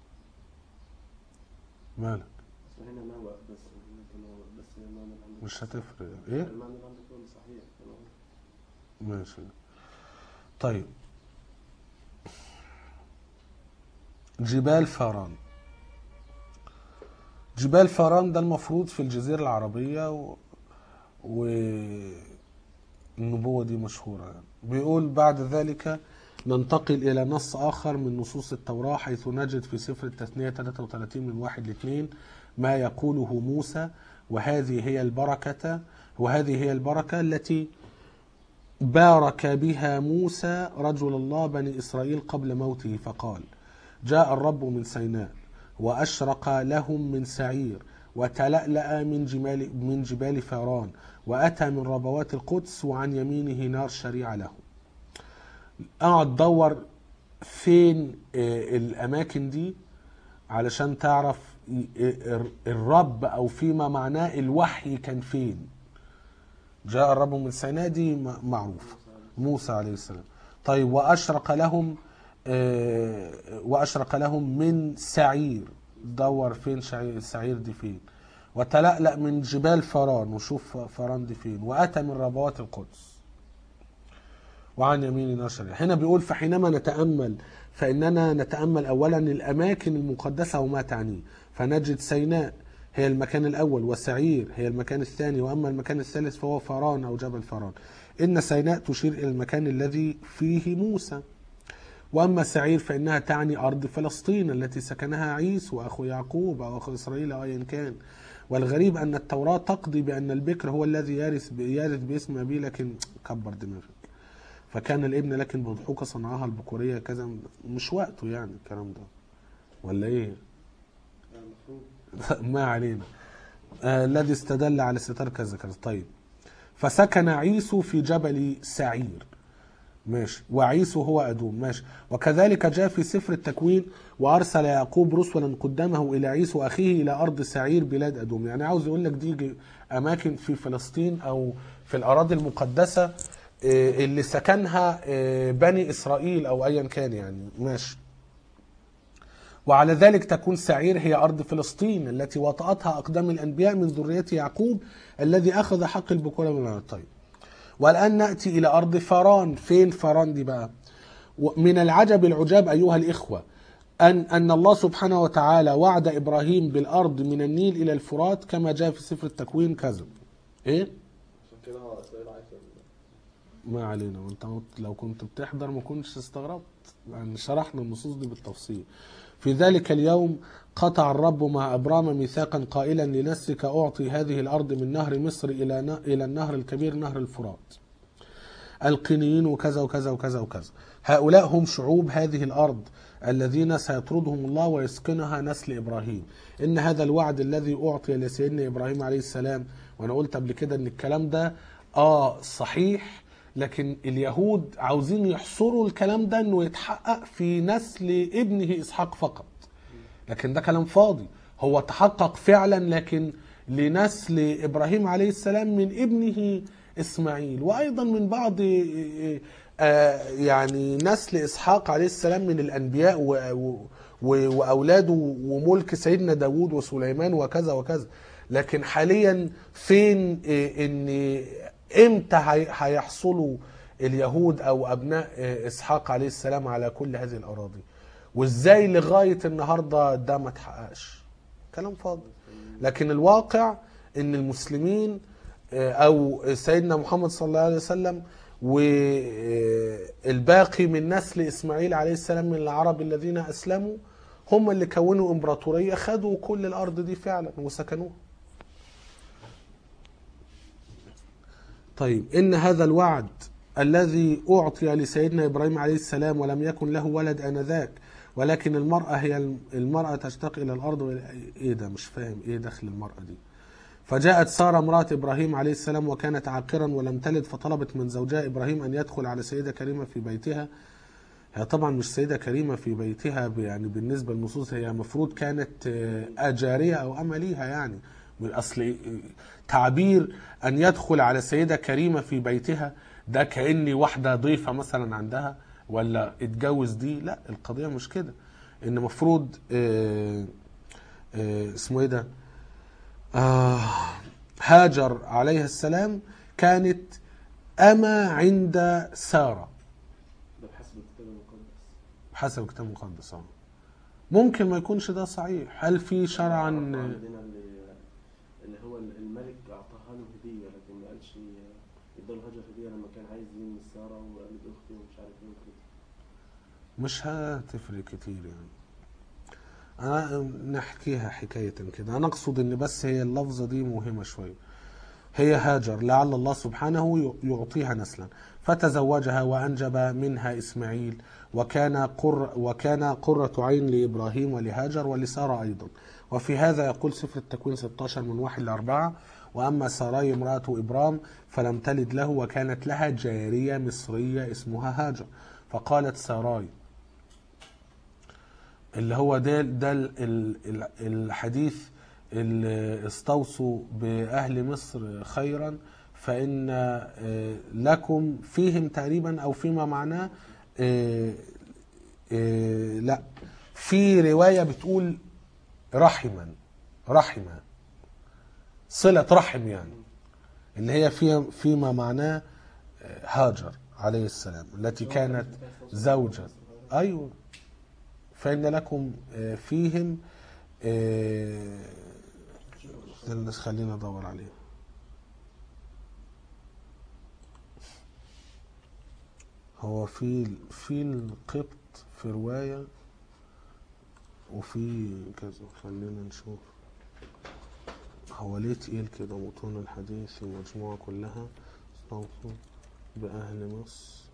مالك بس هنا نوى بس ممكن نوى بس المعنى اللي عندك مش هتفرق ايه المعنى اللي عندك هو اللي صحيح أنا- ماشي طيب جبال فاران جبال فاران ده المفروض في الجزيرة العربية و... والنبوة دي مشهورة يعني. بيقول بعد ذلك ننتقل إلى نص آخر من نصوص التوراة حيث نجد في سفر التثنية 33 من واحد لاثنين ما يقوله موسى وهذه هي البركة وهذه هي البركة التي بارك بها موسى رجل الله بني إسرائيل قبل موته فقال جاء الرب من سيناء وأشرق لهم من سعير وتلألأ من جمال من جبال فاران وأتى من ربوات القدس وعن يمينه نار شريعة له اقعد دور فين آه، الأماكن دي علشان تعرف ي- آه، الرب أو فيما معناه الوحي كان فين جاء الرب من سيناء دي م- معروف موسى عليه السلام طيب وأشرق لهم آه، وأشرق لهم من سعير دور فين شعير سعير دي فين وتلألأ من جبال فران وشوف فران دي فين وأتى من ربوات القدس وعن يمين نشر هنا بيقول فحينما نتأمل فإننا نتأمل أولا الأماكن المقدسة وما تعنيه فنجد سيناء هي المكان الأول وسعير هي المكان الثاني وأما المكان الثالث فهو فران أو جبل فران إن سيناء تشير إلى المكان الذي فيه موسى وأما سعير فإنها تعني أرض فلسطين التي سكنها عيسو أخو يعقوب أو أخو إسرائيل أو أيا كان والغريب أن التوراة تقضي بأن البكر هو الذي يرث يرث باسم أبيه لكن كبر دماغك فكان الابن لكن بضحوكة صنعها البكورية كذا مش وقته يعني الكلام ده ولا ايه المفروض ما علينا آه الذي استدل على ستار كذا كذا طيب فسكن عيسو في جبل سعير ماشي وعيسو هو أدوم ماشي وكذلك جاء في سفر التكوين وأرسل يعقوب رسلا قدامه إلى عيسو أخيه إلى أرض سعير بلاد أدوم يعني عاوز يقول لك دي ج- أماكن في فلسطين أو في الأراضي المقدسة آه، اللي سكنها آه، بني إسرائيل أو أيا كان يعني ماشي وعلى ذلك تكون سعير هي أرض فلسطين التي وطأتها أقدام الأنبياء من ذرية يعقوب الذي أخذ حق البكورة من العرب. طيب والآن نأتي إلى أرض فران فين فران دي بقى من العجب العجاب أيها الإخوة أن أن الله سبحانه وتعالى وعد إبراهيم بالأرض من النيل إلى الفرات كما جاء في سفر التكوين كذا إيه؟ عشان كده هو اسرائيل عايشه ما علينا وانت لو كنت بتحضر ما كنتش استغربت يعني شرحنا النصوص دي بالتفصيل في ذلك اليوم قطع الرب مع ابرام ميثاقا قائلا لنسلك اعطي هذه الارض من نهر مصر الى ن- الى النهر الكبير نهر الفرات القينيين وكذا وكذا وكذا وكذا هؤلاء هم شعوب هذه الأرض الذين سيطردهم الله ويسكنها نسل إبراهيم إن هذا الوعد الذي أعطي لسيدنا إبراهيم عليه السلام وأنا قلت قبل كده إن الكلام ده آه صحيح لكن اليهود عاوزين يحصروا الكلام ده انه يتحقق في نسل ابنه اسحاق فقط لكن ده كلام فاضي هو تحقق فعلا لكن لنسل ابراهيم عليه السلام من ابنه اسماعيل وايضا من بعض آه، يعني نسل اسحاق عليه السلام من الانبياء و- و- و- واولاده وملك سيدنا داوود وسليمان وكذا وكذا لكن حاليا فين آه، ان امتى هي- هيحصلوا اليهود او ابناء آه، اسحاق عليه السلام على كل هذه الاراضي وازاي لغايه النهارده ده ما اتحققش كلام فاضي لكن الواقع ان المسلمين آه، او سيدنا محمد صلى الله عليه وسلم والباقي من نسل اسماعيل عليه السلام من العرب الذين اسلموا هم اللي كونوا امبراطوريه خدوا كل الارض دي فعلا وسكنوها طيب إن هذا الوعد الذي أعطي لسيدنا إبراهيم عليه السلام ولم يكن له ولد آنذاك ولكن المرأة هي المرأة تشتاق إلى الأرض وإلى- إيه ده مش فاهم إيه دخل المرأة دي فجاءت سارة امرأة إبراهيم عليه السلام وكانت عاقرا ولم تلد فطلبت من زوجها إبراهيم أن يدخل على سيدة كريمة في بيتها هي طبعا مش سيدة كريمة في بيتها ب- يعني بالنسبة للنصوص هي المفروض كانت آه، أجارية أو أما ليها يعني أصل آه، تعبير أن يدخل على سيدة كريمة في بيتها ده كأني واحدة ضيفة مثلا عندها ولا اتجوز دي لا القضية مش كده إن مفروض آه، آه، اسمه ايه ده آه هاجر عليه السلام كانت أما عند سارة ده بحسب الكتاب المقدس حسب الكتاب المقدس اه ممكن ما يكونش ده صحيح هل في شرعا عندنا اللي اللي هو الملك اعطاها له هديه لكن ما قالش اداله هاجر هديه لما كان عايز يلمس ساره وقال له اختي ومش عارف ايه وكده مش هتفرق كتير يعني انا نحكيها حكاية كده انا اقصد ان بس هي اللفظة دي مهمة شوية هي هاجر لعل الله سبحانه يعطيها نسلا فتزوجها وانجب منها اسماعيل وكان قر وكان قرة عين لابراهيم ولهاجر ولسارة ايضا وفي هذا يقول سفر التكوين 16 من واحد لأربعة وأما ساراي امرأة إبرام فلم تلد له وكانت لها جارية مصرية اسمها هاجر فقالت ساراي اللي هو ده ده ال- ال- ال- الحديث اللي استوصوا بأهل مصر خيرا فإن آه، لكم فيهم تقريبا أو فيما معناه آه، آه، لا في رواية بتقول رحما رحما صلة رحم يعني اللي هي في فيما معناه آه، هاجر عليه السلام التي كانت زوجة أيوة فإن لكم آه، فيهم آه، استنى، خلينا ندور عليه هو في في القبط في رواية وفي كذا خلينا نشوف هو ليه تقيل كده متون الحديث المجموعة كلها استوصوا بأهل مصر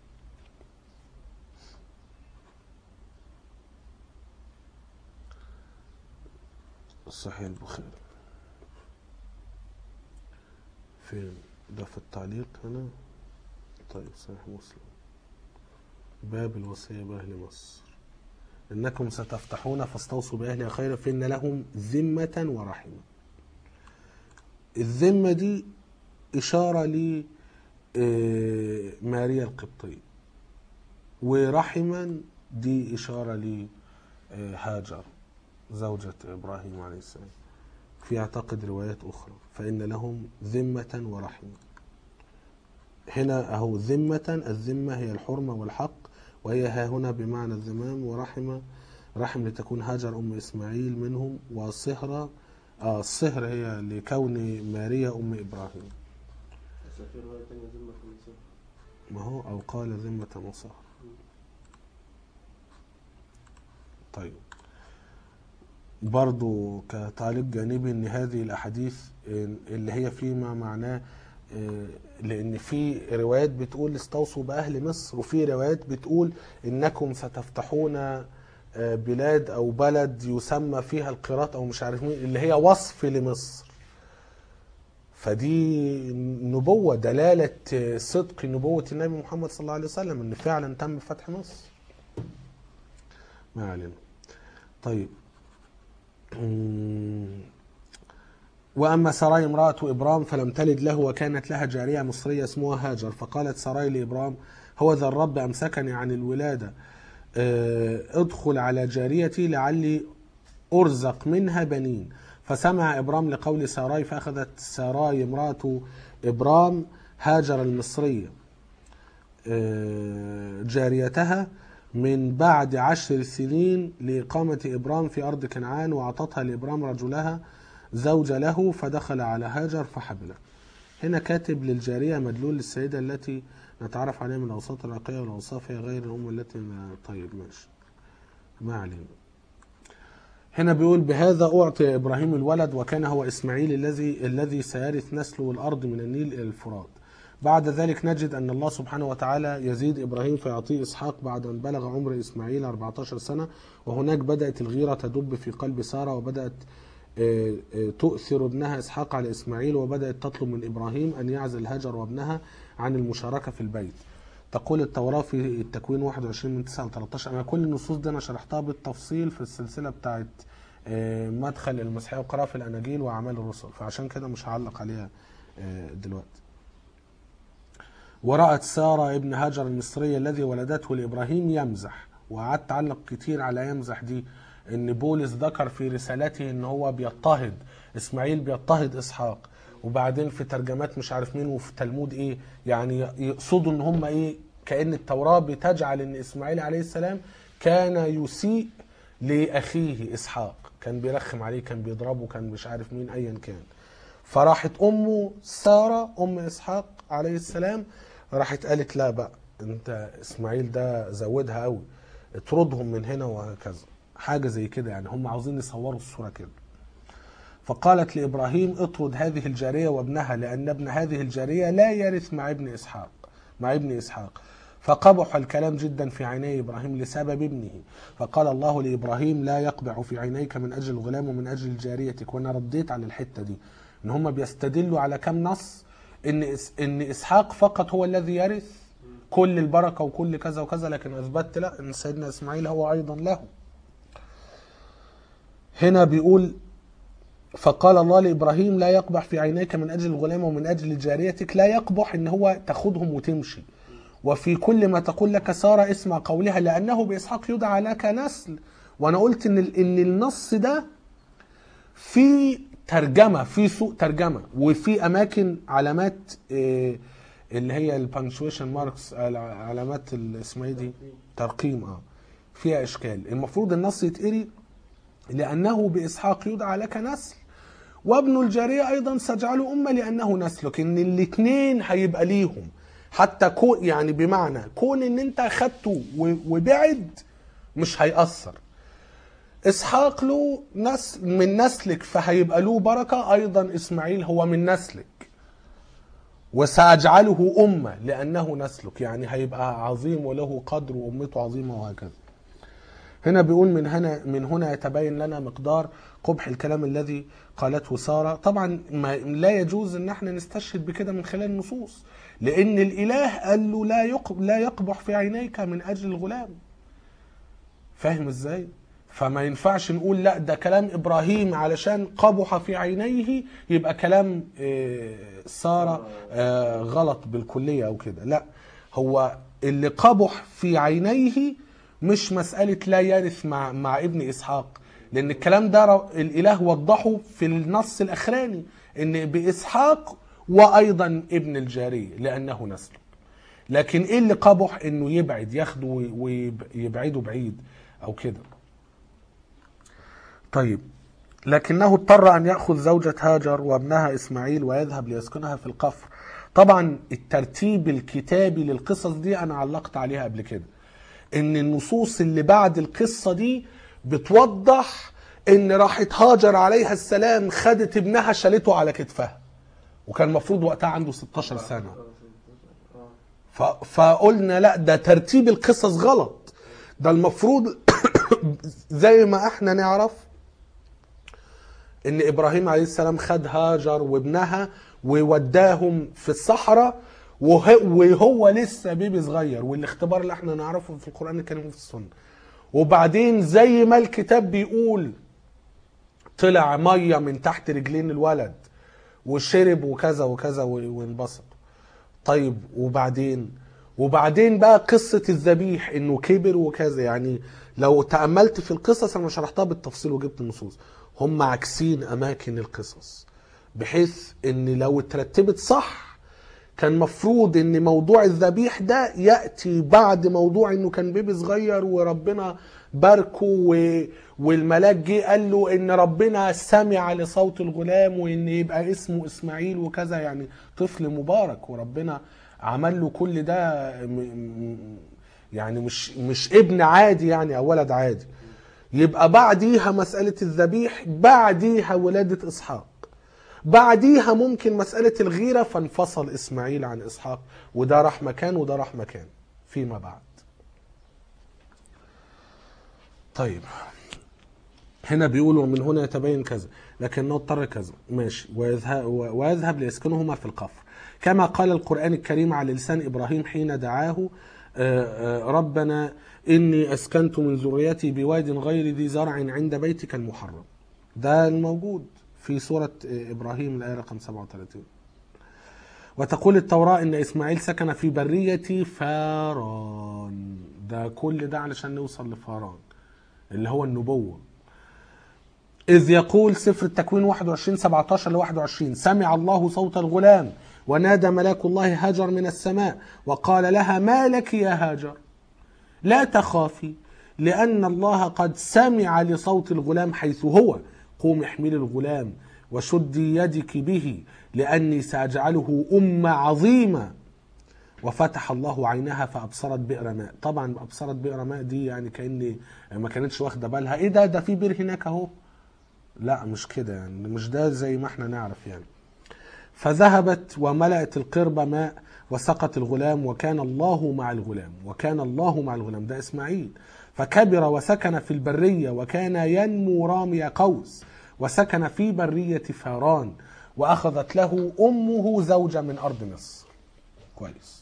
صحيح البخاري فين ده في التعليق هنا طيب صحيح مسلم باب الوصية بأهل مصر إنكم ستفتحون فاستوصوا بأهلها خيرا فإن لهم ذمة ورحمة الذمة دي إشارة ل آه، ماريا القبطية ورحما دي إشارة ل آه، هاجر زوجة إبراهيم عليه السلام في أعتقد روايات أخرى فإن لهم ذمة ورحمة هنا أهو ذمة الذمة هي الحرمة والحق وهي ها هنا بمعنى الذمام ورحمة رحم لتكون هاجر أم إسماعيل منهم وصهرة آه الصهر هي لكون ماريا أم إبراهيم بس في روايه ثانيه ذمه في النساء ما هو أو قال ذمة وصهر طيب برضو كتعليق جانبي ان هذه الاحاديث اللي هي فيما معناه آه، لان في روايات بتقول استوصوا باهل مصر وفي روايات بتقول انكم ستفتحون آه، بلاد او بلد يسمى فيها القيراط او مش عارف مين اللي هي وصف لمصر فدي نبوة دلالة صدق نبوة النبي محمد صلى الله عليه وسلم ان فعلا تم فتح مصر ما علينا طيب أمم. وأما سراي امرأة إبرام فلم تلد له وكانت لها جارية مصرية اسمها هاجر فقالت سراي لإبرام هو ذا الرب أمسكني عن الولادة آه، ادخل على جاريتي لعلي أرزق منها بنين فسمع إبرام لقول ساراي فأخذت ساراي امرأة إبرام هاجر المصرية آه، جاريتها من بعد عشر سنين لإقامة إبرام في أرض كنعان وأعطتها لإبرام رجلها زوج له فدخل على هاجر فحبله هنا كاتب للجارية مدلول للسيدة التي نتعرف عليها من الأوساط العراقية والأوصاف هي غير الأم التي طيب ماشي ما علينا هنا بيقول بهذا أعطي إبراهيم الولد وكان هو إسماعيل الذي الذي سيرث نسله الأرض من النيل إلى الفرات بعد ذلك نجد أن الله سبحانه وتعالى يزيد إبراهيم فيعطيه إسحاق بعد أن بلغ عمر إسماعيل 14 سنة وهناك بدأت الغيرة تدب في قلب سارة وبدأت آه، آه، تؤثر ابنها إسحاق على إسماعيل وبدأت تطلب من إبراهيم أن يعزل هاجر وابنها عن المشاركة في البيت تقول التوراة في التكوين 21 من 9 ل 13 أنا كل النصوص دي أنا شرحتها بالتفصيل في السلسلة بتاعت آه، مدخل المسيحية وقراءة في الأناجيل وأعمال الرسل فعشان كده مش هعلق عليها آه، دلوقتي ورأت سارة ابن هاجر المصرية الذي ولدته لإبراهيم يمزح وقعدت أعلق كتير على يمزح دي إن بولس ذكر في رسالته إن هو بيضطهد إسماعيل بيضطهد إسحاق وبعدين في ترجمات مش عارف مين وفي تلمود إيه يعني يقصدوا إن هم إيه كأن التوراة بتجعل إن إسماعيل عليه السلام كان يسيء لأخيه إسحاق كان بيرخم عليه كان بيضربه كان مش عارف مين أيا كان فراحت امه ساره ام اسحاق عليه السلام راحت قالت لا بقى انت اسماعيل ده زودها قوي اطردهم من هنا وهكذا حاجه زي كده يعني هم عاوزين يصوروا الصوره كده فقالت لابراهيم اطرد هذه الجاريه وابنها لان ابن هذه الجاريه لا يرث مع ابن اسحاق مع ابن اسحاق فقبح الكلام جدا في عيني ابراهيم لسبب ابنه فقال الله لابراهيم لا يقبح في عينيك من اجل الغلام ومن اجل جاريتك وانا رديت على الحته دي ان هم بيستدلوا على كم نص ان إس- ان اسحاق فقط هو الذي يرث كل البركه وكل كذا وكذا لكن اثبتت لا ان سيدنا اسماعيل هو ايضا له هنا بيقول فقال الله لابراهيم لا يقبح في عينيك من اجل الغلام ومن اجل جاريتك لا يقبح ان هو تاخذهم وتمشي وفي كل ما تقول لك ساره اسمع قولها لانه باسحاق يدعى لك نسل وانا قلت ان ال- ان النص ده في ترجمه في سوء ترجمه وفي اماكن علامات آه، اللي هي البانكشويشن ماركس علامات ال- اسمها ايه دي ترقيم اه فيها اشكال المفروض النص يتقري لانه باسحاق يدعى لك نسل وابن الجاريه ايضا سجعله امه لانه نسلك ان الاثنين هيبقى ليهم حتى كون يعني بمعنى كون ان انت اخدته و- وبعد مش هيأثر اسحاق له نسل من نسلك فهيبقى له بركه ايضا اسماعيل هو من نسلك وساجعله امه لانه نسلك يعني هيبقى عظيم وله قدر وامته عظيمه وهكذا هنا بيقول من هنا من هنا يتبين لنا مقدار قبح الكلام الذي قالته ساره طبعا ما لا يجوز ان احنا نستشهد بكده من خلال النصوص لان الاله قال له لا يق- لا يقبح في عينيك من اجل الغلام فاهم ازاي فما ينفعش نقول لا ده كلام ابراهيم علشان قبح في عينيه يبقى كلام آه، ساره آه، غلط بالكليه او كده لا هو اللي قبح في عينيه مش مساله لا يرث مع مع ابن اسحاق لان الكلام ده ر- الاله وضحه في النص الاخراني ان باسحاق وايضا ابن الجاريه لانه نسله لكن ايه اللي قبح انه يبعد ياخده وي- ويبعده بعيد او كده طيب لكنه اضطر ان ياخذ زوجة هاجر وابنها اسماعيل ويذهب ليسكنها في القفر طبعا الترتيب الكتابي للقصص دي انا علقت عليها قبل كده ان النصوص اللي بعد القصة دي بتوضح ان راحت هاجر عليها السلام خدت ابنها شالته على كتفها وكان المفروض وقتها عنده 16 سنه ف- فقلنا لا ده ترتيب القصص غلط ده المفروض زي ما احنا نعرف ان ابراهيم عليه السلام خد هاجر وابنها ووداهم في الصحراء وه- وهو لسه بيبي صغير والاختبار اللي احنا نعرفه في القرآن الكريم وفي السنة وبعدين زي ما الكتاب بيقول طلع ميه من تحت رجلين الولد وشرب وكذا وكذا و- وانبسط طيب وبعدين وبعدين بقى قصة الذبيح انه كبر وكذا يعني لو تأملت في القصص انا شرحتها بالتفصيل وجبت النصوص هم عاكسين اماكن القصص بحيث ان لو اترتبت صح كان مفروض ان موضوع الذبيح ده ياتي بعد موضوع انه كان بيبي صغير وربنا باركه و... والملاك جه قال له ان ربنا سمع لصوت الغلام وان يبقى اسمه اسماعيل وكذا يعني طفل مبارك وربنا عمل له كل ده م... م- يعني مش مش ابن عادي يعني او ولد عادي يبقى بعديها مسألة الذبيح بعديها ولادة إسحاق بعديها ممكن مسألة الغيرة فانفصل إسماعيل عن إسحاق وده راح مكان وده راح مكان فيما بعد طيب هنا بيقولوا من هنا يتبين كذا لكنه اضطر كذا ماشي ويذهب, ويذهب ليسكنهما في القفر كما قال القرآن الكريم على لسان إبراهيم حين دعاه آه، آه، ربنا إني أسكنت من ذريتي بواد غير ذي زرع عند بيتك المحرم ده الموجود في سورة آه، إبراهيم الآية رقم 37 وتقول التوراة إن إسماعيل سكن في برية فاران ده كل ده علشان نوصل لفاران اللي هو النبوة إذ يقول سفر التكوين 21 17 ل 21 سمع الله صوت الغلام ونادى ملاك الله هاجر من السماء وقال لها ما لك يا هاجر لا تخافي لأن الله قد سمع لصوت الغلام حيث هو قوم احملي الغلام وشدي يدك به لأني سأجعله أمة عظيمة وفتح الله عينها فابصرت بئر ماء طبعا ابصرت بئر ماء دي يعني كاني ما كانتش واخده بالها ايه ده ده في بئر هناك اهو لا مش كده يعني مش ده زي ما احنا نعرف يعني فذهبت وملأت القربة ماء وسقت الغلام وكان الله مع الغلام وكان الله مع الغلام ده إسماعيل فكبر وسكن في البرية وكان ينمو رامي قوس وسكن في برية فاران وأخذت له أمه زوجة من أرض مصر كويس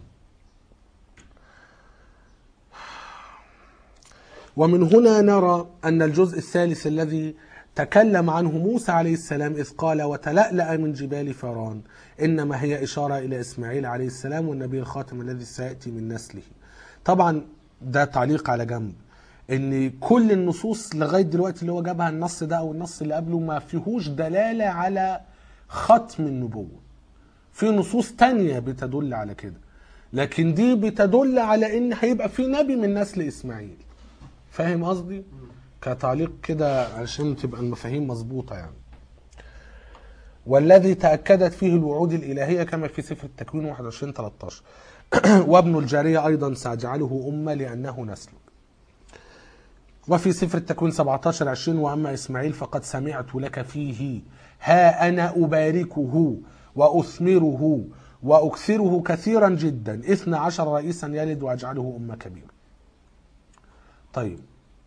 ومن هنا نرى أن الجزء الثالث الذي تكلم عنه موسى عليه السلام إذ قال وتلألأ من جبال فاران إنما هي إشارة إلى إسماعيل عليه السلام والنبي الخاتم الذي سيأتي من نسله طبعا ده تعليق على جنب ان كل النصوص لغايه دلوقتي اللي هو جابها النص ده او النص اللي قبله ما فيهوش دلاله على ختم النبوه في نصوص تانية بتدل على كده لكن دي بتدل على ان هيبقى في نبي من نسل اسماعيل فاهم قصدي كتعليق كده عشان تبقى المفاهيم مظبوطه يعني والذي تأكدت فيه الوعود الإلهية كما في سفر التكوين 21 13 وابن الجارية أيضا سأجعله أمة لأنه نسل وفي سفر التكوين 17 20 وأما إسماعيل فقد سمعت لك فيه ها أنا أباركه وأثمره وأكثره كثيرا جدا إثنى عشر رئيسا يلد وأجعله أمة كبيرة طيب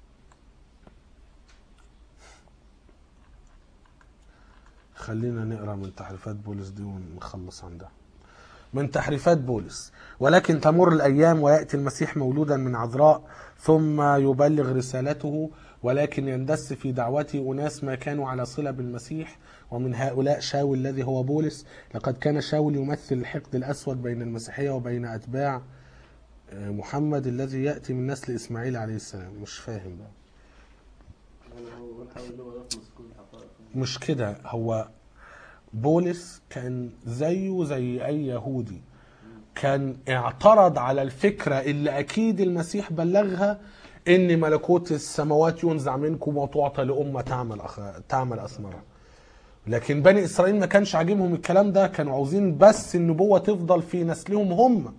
خلينا نقرا من تحريفات بولس دي ونخلص عندها من تحريفات بولس ولكن تمر الايام وياتي المسيح مولودا من عذراء ثم يبلغ رسالته ولكن يندس في دعوته اناس ما كانوا على صله بالمسيح ومن هؤلاء شاول الذي هو بولس لقد كان شاول يمثل الحقد الاسود بين المسيحيه وبين اتباع محمد الذي ياتي من نسل اسماعيل عليه السلام مش فاهم بقى يعني هو بنحاول اللي هو يطمس كل الحقائق مش كده هو بولس كان زيه زي اي يهودي كان اعترض على الفكره اللي اكيد المسيح بلغها ان ملكوت السماوات ينزع منكم وتعطى لامه تعمل أخ... تعمل اثمارها لكن بني اسرائيل ما كانش عاجبهم الكلام ده كانوا عاوزين بس النبوه تفضل في نسلهم هم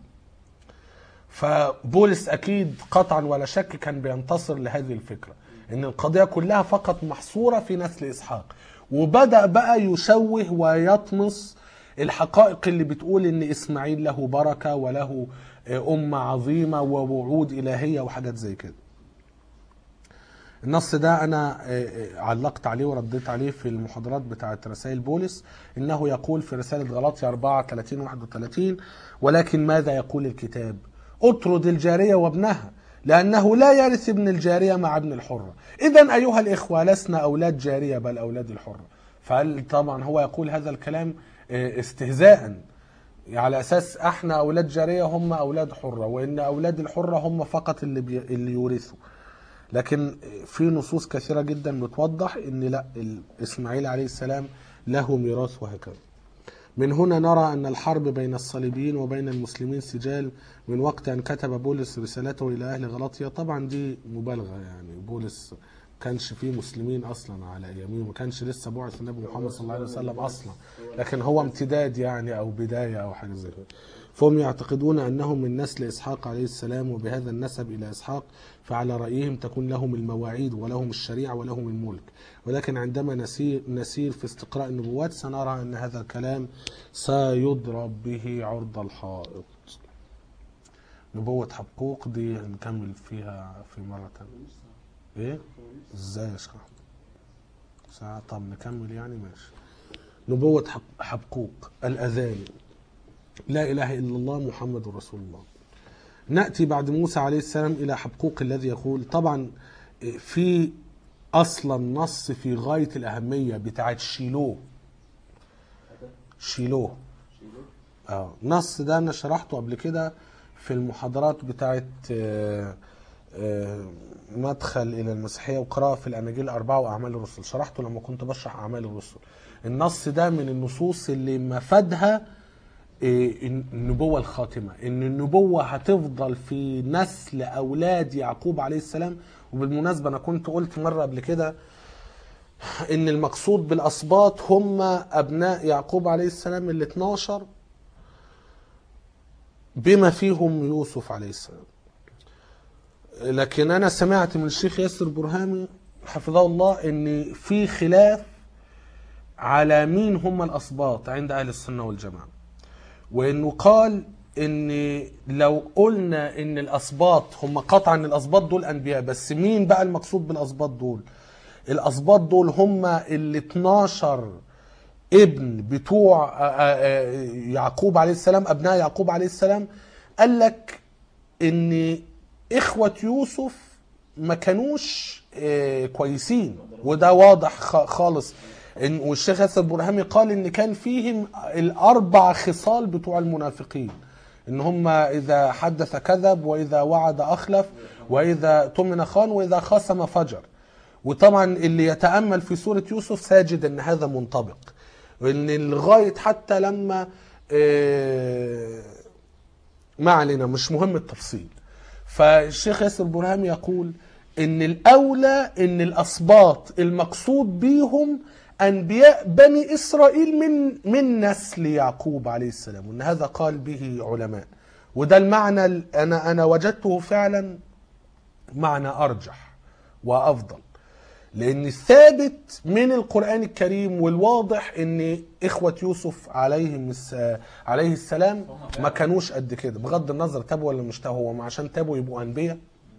فبولس اكيد قطعا ولا شك كان بينتصر لهذه الفكره ان القضيه كلها فقط محصوره في نسل اسحاق وبدا بقى يشوه ويطمس الحقائق اللي بتقول ان اسماعيل له بركه وله امه عظيمه ووعود الهيه وحاجات زي كده النص ده انا آه، آه، علقت عليه ورديت عليه في المحاضرات بتاعه رسائل بولس انه يقول في رساله غلاطيا 4 30 31 ولكن ماذا يقول الكتاب؟ اطرد الجاريه وابنها لانه لا يرث ابن الجاريه مع ابن الحره. اذا ايها الاخوه لسنا اولاد جاريه بل اولاد الحره. فهل طبعا هو يقول هذا الكلام آه، استهزاء على اساس احنا اولاد جاريه هم اولاد حره وان اولاد الحره هم فقط اللي بي... اللي يورثوا. لكن في نصوص كثيرة جدا بتوضح ان لا ال- اسماعيل عليه السلام له ميراث وهكذا من هنا نرى أن الحرب بين الصليبيين وبين المسلمين سجال من وقت أن كتب بولس رسالته إلى أهل غلاطيا طبعا دي مبالغة يعني بولس ما كانش فيه مسلمين أصلا على أيامه ما كانش لسه بعث النبي محمد صلى الله عليه وسلم أصلا لكن هو امتداد يعني أو بداية أو حاجة زي كده فهم يعتقدون أنهم من نسل إسحاق عليه السلام وبهذا النسب إلى إسحاق فعلى رأيهم تكون لهم المواعيد ولهم الشريعة ولهم الملك ولكن عندما نسير, نسير في استقراء النبوات سنرى أن هذا الكلام سيضرب به عرض الحائط نبوة حقوق دي هنكمل فيها في مرة تانية ايه ازاي يا شيخ أحمد؟ ساعة طب نكمل يعني ماشي نبوة حق- حبقوق الأذان لا إله إلا الله محمد رسول الله نأتي بعد موسى عليه السلام إلى حبقوق الذي يقول طبعا في أصلا نص في غاية الأهمية بتاعت شيلوه شيلوه شيلوه اه نص ده انا شرحته قبل كده في المحاضرات بتاعت آه، آه، مدخل الى المسيحيه وقراءه في الاناجيل الاربعه واعمال الرسل شرحته لما كنت بشرح اعمال الرسل النص ده من النصوص اللي مفادها آه، النبوه الخاتمه ان النبوه هتفضل في نسل اولاد يعقوب عليه السلام وبالمناسبه انا كنت قلت مره قبل كده ان المقصود بالاسباط هم ابناء يعقوب عليه السلام ال 12 بما فيهم يوسف عليه السلام لكن انا سمعت من الشيخ ياسر برهامي حفظه الله ان في خلاف على مين هم الاسباط عند اهل السنه والجماعه وانه قال ان لو قلنا ان الاسباط هم قطعا الاسباط دول انبياء بس مين بقى المقصود بالاسباط دول الاسباط دول هم ال 12 ابن بتوع آه، آه، يعقوب عليه السلام ابناء يعقوب عليه السلام قال لك ان اخوه يوسف ما كانوش آه، كويسين وده واضح خ- خالص إن والشيخ ياسر برهامي قال ان كان فيهم الاربع خصال بتوع المنافقين ان هم اذا حدث كذب واذا وعد اخلف واذا تمن خان واذا خاصم فجر وطبعا اللي يتامل في سوره يوسف سيجد ان هذا منطبق وان لغايه حتى لما آه، ما علينا مش مهم التفصيل فالشيخ ياسر برهام يقول ان الاولى ان الاسباط المقصود بيهم انبياء بني اسرائيل من من نسل يعقوب عليه السلام وان هذا قال به علماء وده المعنى ال- انا انا وجدته فعلا معنى ارجح وافضل لان الثابت من القران الكريم والواضح ان اخوه يوسف عليهم الس... عليه السلام ما كانوش قد كده بغض النظر تابوا ولا مش تابوا هم عشان تابوا يبقوا انبياء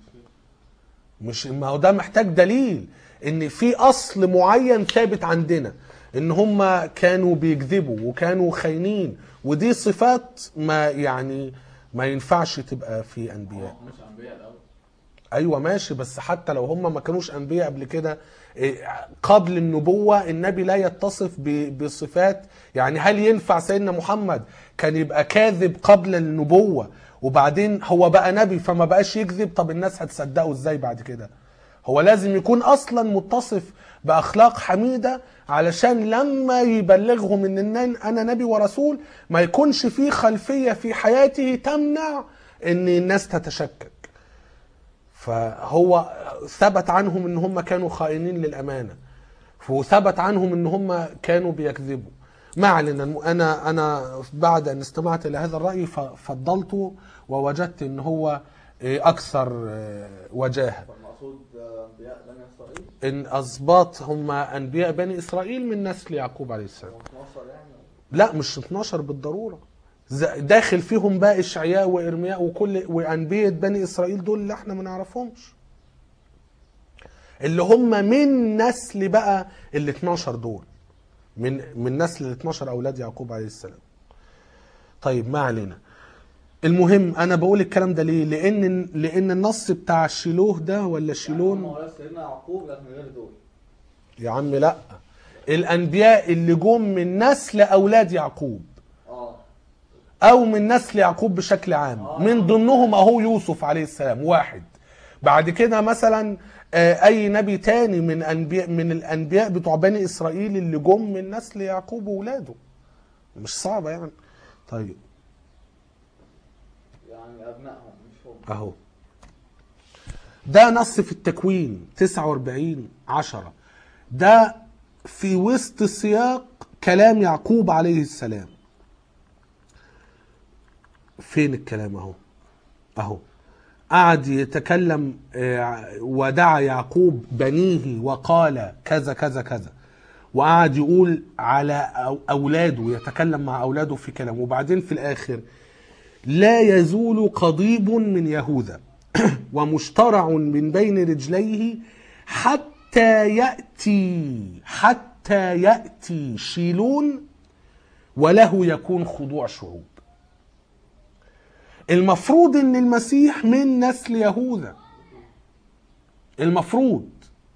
مش ما هو ده محتاج دليل ان في اصل معين ثابت عندنا ان هم كانوا بيكذبوا وكانوا خاينين ودي صفات ما يعني ما ينفعش تبقى في انبياء مش انبياء الاول ايوه ماشي بس حتى لو هم ما كانوش انبياء قبل كده إيه، قبل النبوه النبي لا يتصف ب- بصفات يعني هل ينفع سيدنا محمد كان يبقى كاذب قبل النبوه وبعدين هو بقى نبي فما بقاش يكذب طب الناس هتصدقه ازاي بعد كده هو لازم يكون اصلا متصف باخلاق حميده علشان لما يبلغهم ان انا نبي ورسول ما يكونش في خلفيه في حياته تمنع ان الناس تتشكك فهو ثبت عنهم ان هم كانوا خائنين للامانه وثبت عنهم ان هم كانوا بيكذبوا ما علينا الم- انا انا بعد ان استمعت الى هذا الراي ف- فضلته ووجدت ان هو إيه، اكثر إيه، وجاهه فالمقصود آه، انبياء بني اسرائيل ان اسباط هم انبياء بني اسرائيل من نسل يعقوب عليه السلام هو 12 يعني لا مش 12 بالضروره ز- داخل فيهم بقى اشعياء وارمياء وكل وانبياء بني اسرائيل دول اللي احنا ما نعرفهمش اللي هم من نسل بقى ال 12 دول من من نسل ال 12 اولاد يعقوب عليه السلام طيب ما علينا المهم انا بقول الكلام ده ليه لان لان النص بتاع شيلوه ده ولا شيلون هم ولاد سيدنا يعقوب لكن غير دول يا عم لا الانبياء اللي جم من نسل اولاد يعقوب اه او من نسل يعقوب بشكل عام من ضمنهم اهو يوسف عليه السلام واحد بعد كده مثلا آه، اي نبي تاني من انبياء من الانبياء بتوع بني اسرائيل اللي جم من نسل يعقوب واولاده مش صعبه يعني طيب يعني ابنائهم مش هم اهو ده نص في التكوين 49 10 ده في وسط سياق كلام يعقوب عليه السلام فين الكلام اهو اهو قعد يتكلم آه، ودعا يعقوب بنيه وقال كذا كذا كذا وقعد يقول على أو- اولاده يتكلم مع اولاده في كلام وبعدين في الاخر لا يزول قضيب من يهوذا ومشترع من بين رجليه حتى يأتي حتى يأتي شيلون وله يكون خضوع شعوب المفروض ان المسيح من نسل يهوذا المفروض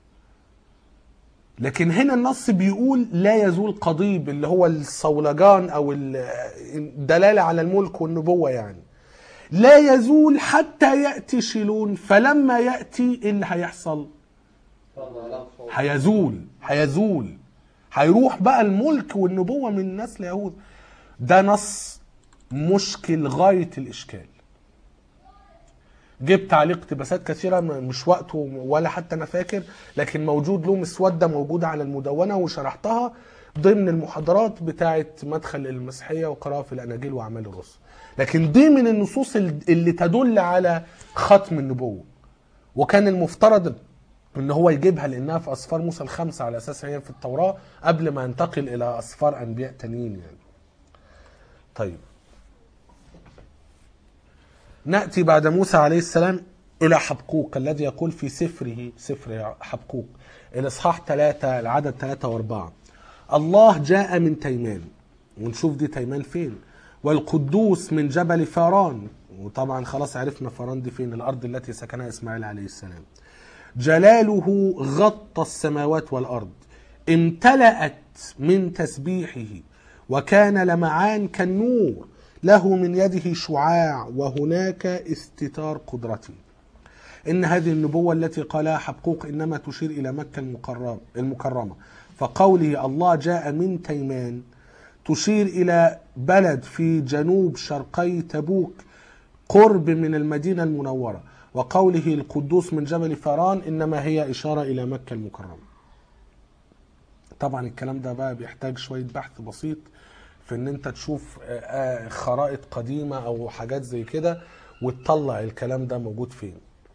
لكن هنا النص بيقول لا يزول قضيب اللي هو الصولجان او الدلاله على الملك والنبوه يعني لا يزول حتى ياتي شيلون فلما ياتي ايه اللي هيحصل اتفضل لا مش هو هيزول هيزول هيروح بقى الملك والنبوة من نسل يهود ده نص مشكل غاية الإشكال جبت عليه اقتباسات كثيرة م- مش وقته ولا حتى أنا فاكر لكن موجود له مسودة موجودة على المدونة وشرحتها ضمن المحاضرات بتاعة مدخل المسيحية وقراءة في الأناجيل وأعمال الرسل لكن دي من النصوص ال- اللي تدل على ختم النبوة وكان المفترض ان هو يجيبها لانها في اسفار موسى الخمسه على اساس هي في التوراه قبل ما ينتقل الى اسفار انبياء تانيين يعني. طيب. ناتي بعد موسى عليه السلام الى حبقوق الذي يقول في سفره سفر حبقوق الاصحاح ثلاثه العدد ثلاثه واربعه. الله جاء من تيمان ونشوف دي تيمان فين والقدوس من جبل فاران وطبعا خلاص عرفنا فاران دي فين الارض التي سكنها اسماعيل عليه السلام. جلاله غطى السماوات والارض امتلأت من تسبيحه وكان لمعان كالنور له من يده شعاع وهناك استتار قدرته إن هذه النبوة التي قالها حبقوق إنما تشير إلى مكة المكرم- المكرمة فقوله الله جاء من تيمان تشير إلى بلد في جنوب شرقي تبوك قرب من المدينة المنورة وقوله القدوس من جبل فاران إنما هي إشارة إلى مكة المكرمة طبعا الكلام ده بقى بيحتاج شوية بحث بسيط في ان انت تشوف آه، آه، خرائط قديمة او حاجات زي كده وتطلع الكلام ده موجود فين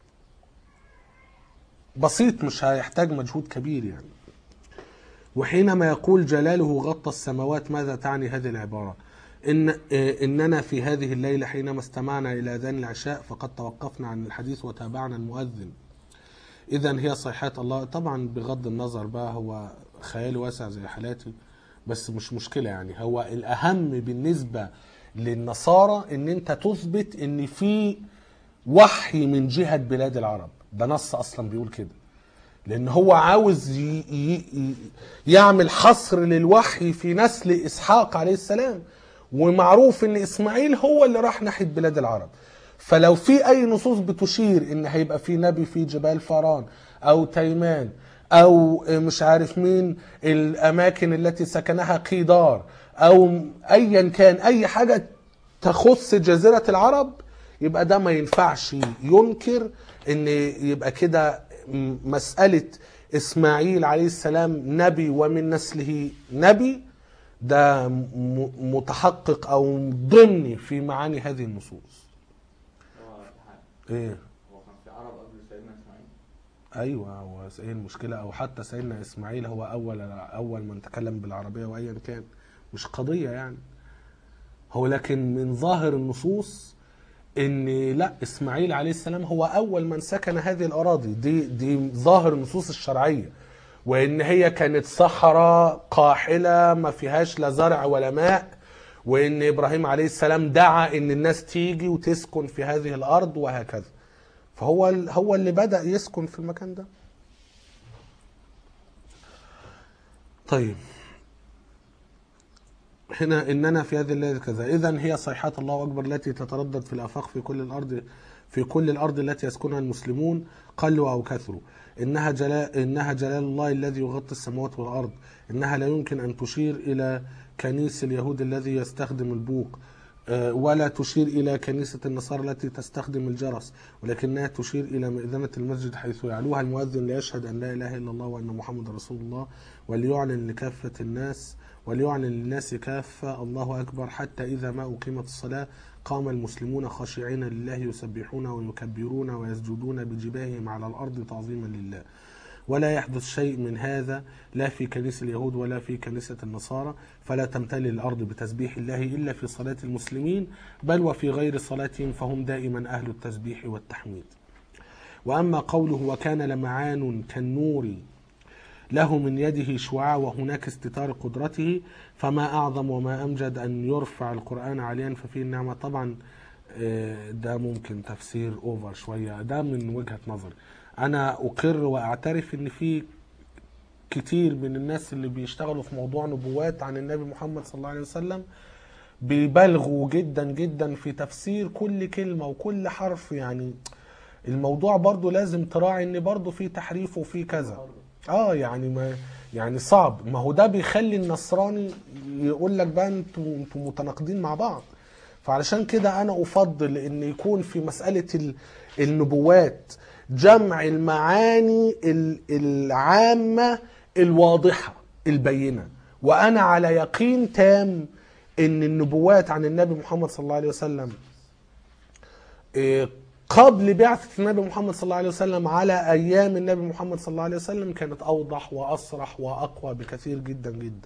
بسيط مش هيحتاج مجهود كبير يعني وحينما يقول جلاله غطى السماوات ماذا تعني هذه العبارة إن آه، إننا في هذه الليلة حينما استمعنا إلى أذان العشاء فقد توقفنا عن الحديث وتابعنا المؤذن إذا هي صيحات الله طبعا بغض النظر بقى هو خيال واسع زي حالاتي بس مش مشكلة يعني هو الأهم بالنسبة للنصارى إن أنت تثبت إن في وحي من جهة بلاد العرب ده نص أصلا بيقول كده لان هو عاوز ي... ي... ي- يعمل حصر للوحي في نسل اسحاق عليه السلام ومعروف ان اسماعيل هو اللي راح ناحيه بلاد العرب فلو في اي نصوص بتشير ان هيبقى في نبي في جبال فاران او تيمان او مش عارف مين الاماكن التي سكنها قيدار او ايا كان اي حاجه تخص جزيره العرب يبقى ده ما ينفعش ينكر ان يبقى كده م- مسألة إسماعيل عليه السلام نبي ومن نسله نبي ده م- متحقق أو ضمني في معاني هذه النصوص هو في حاجة. إيه هو كان في عرب قبل سيدنا اسماعيل أيوة هو إيه المشكلة أو حتى سيدنا إسماعيل هو أول أول من تكلم بالعربية وأيا كان مش قضية يعني هو لكن من ظاهر النصوص ان لا اسماعيل عليه السلام هو اول من سكن هذه الاراضي دي دي ظاهر النصوص الشرعيه وان هي كانت صحراء قاحله ما فيهاش لا زرع ولا ماء وان ابراهيم عليه السلام دعا ان الناس تيجي وتسكن في هذه الارض وهكذا فهو ال- هو اللي بدا يسكن في المكان ده طيب هنا اننا في هذه الليله كذا اذا هي صيحات الله اكبر التي تتردد في الافاق في كل الارض في كل الارض التي يسكنها المسلمون قلوا او كثروا انها جلال انها جلال الله الذي يغطي السماوات والارض انها لا يمكن ان تشير الى كنيس اليهود الذي يستخدم البوق آه، ولا تشير إلى كنيسة النصارى التي تستخدم الجرس ولكنها تشير إلى مئذنة المسجد حيث يعلوها المؤذن ليشهد أن لا إله إلا الله وأن محمد رسول الله وليعلن لكافة الناس وليعلن للناس كافة الله أكبر حتى إذا ما أقيمت الصلاة قام المسلمون خاشعين لله يسبحون ويكبرون ويسجدون بجباههم على الأرض تعظيما لله ولا يحدث شيء من هذا لا في كنيسة اليهود ولا في كنيسة النصارى فلا تمتلئ الأرض بتسبيح الله إلا في صلاة المسلمين بل وفي غير صلاتهم فهم دائما أهل التسبيح والتحميد وأما قوله وكان لمعان كالنور له من يده شعاع وهناك استتار قدرته فما أعظم وما أمجد أن يرفع القرآن عاليا ففيه النعمة طبعا آه، ده ممكن تفسير أوفر شوية ده من وجهة نظري أنا أقر وأعترف إن في كتير من الناس اللي بيشتغلوا في موضوع نبوات عن النبي محمد صلى الله عليه وسلم بيبالغوا جدا جدا في تفسير كل كلمة وكل حرف يعني الموضوع برضو لازم تراعي ان برضو في تحريف وفي كذا اه يعني ما يعني صعب ما هو ده بيخلي النصراني يقول لك بقى انتوا انتوا متناقضين مع بعض فعلشان كده انا افضل ان يكون في مسألة ال- النبوات جمع المعاني ال- العامة الواضحة البينة وانا على يقين تام ان النبوات عن النبي محمد صلى الله عليه وسلم إيه، قبل بعثة النبي محمد صلى الله عليه وسلم على أيام النبي محمد صلى الله عليه وسلم كانت أوضح وأصرح وأقوى بكثير جدا جدا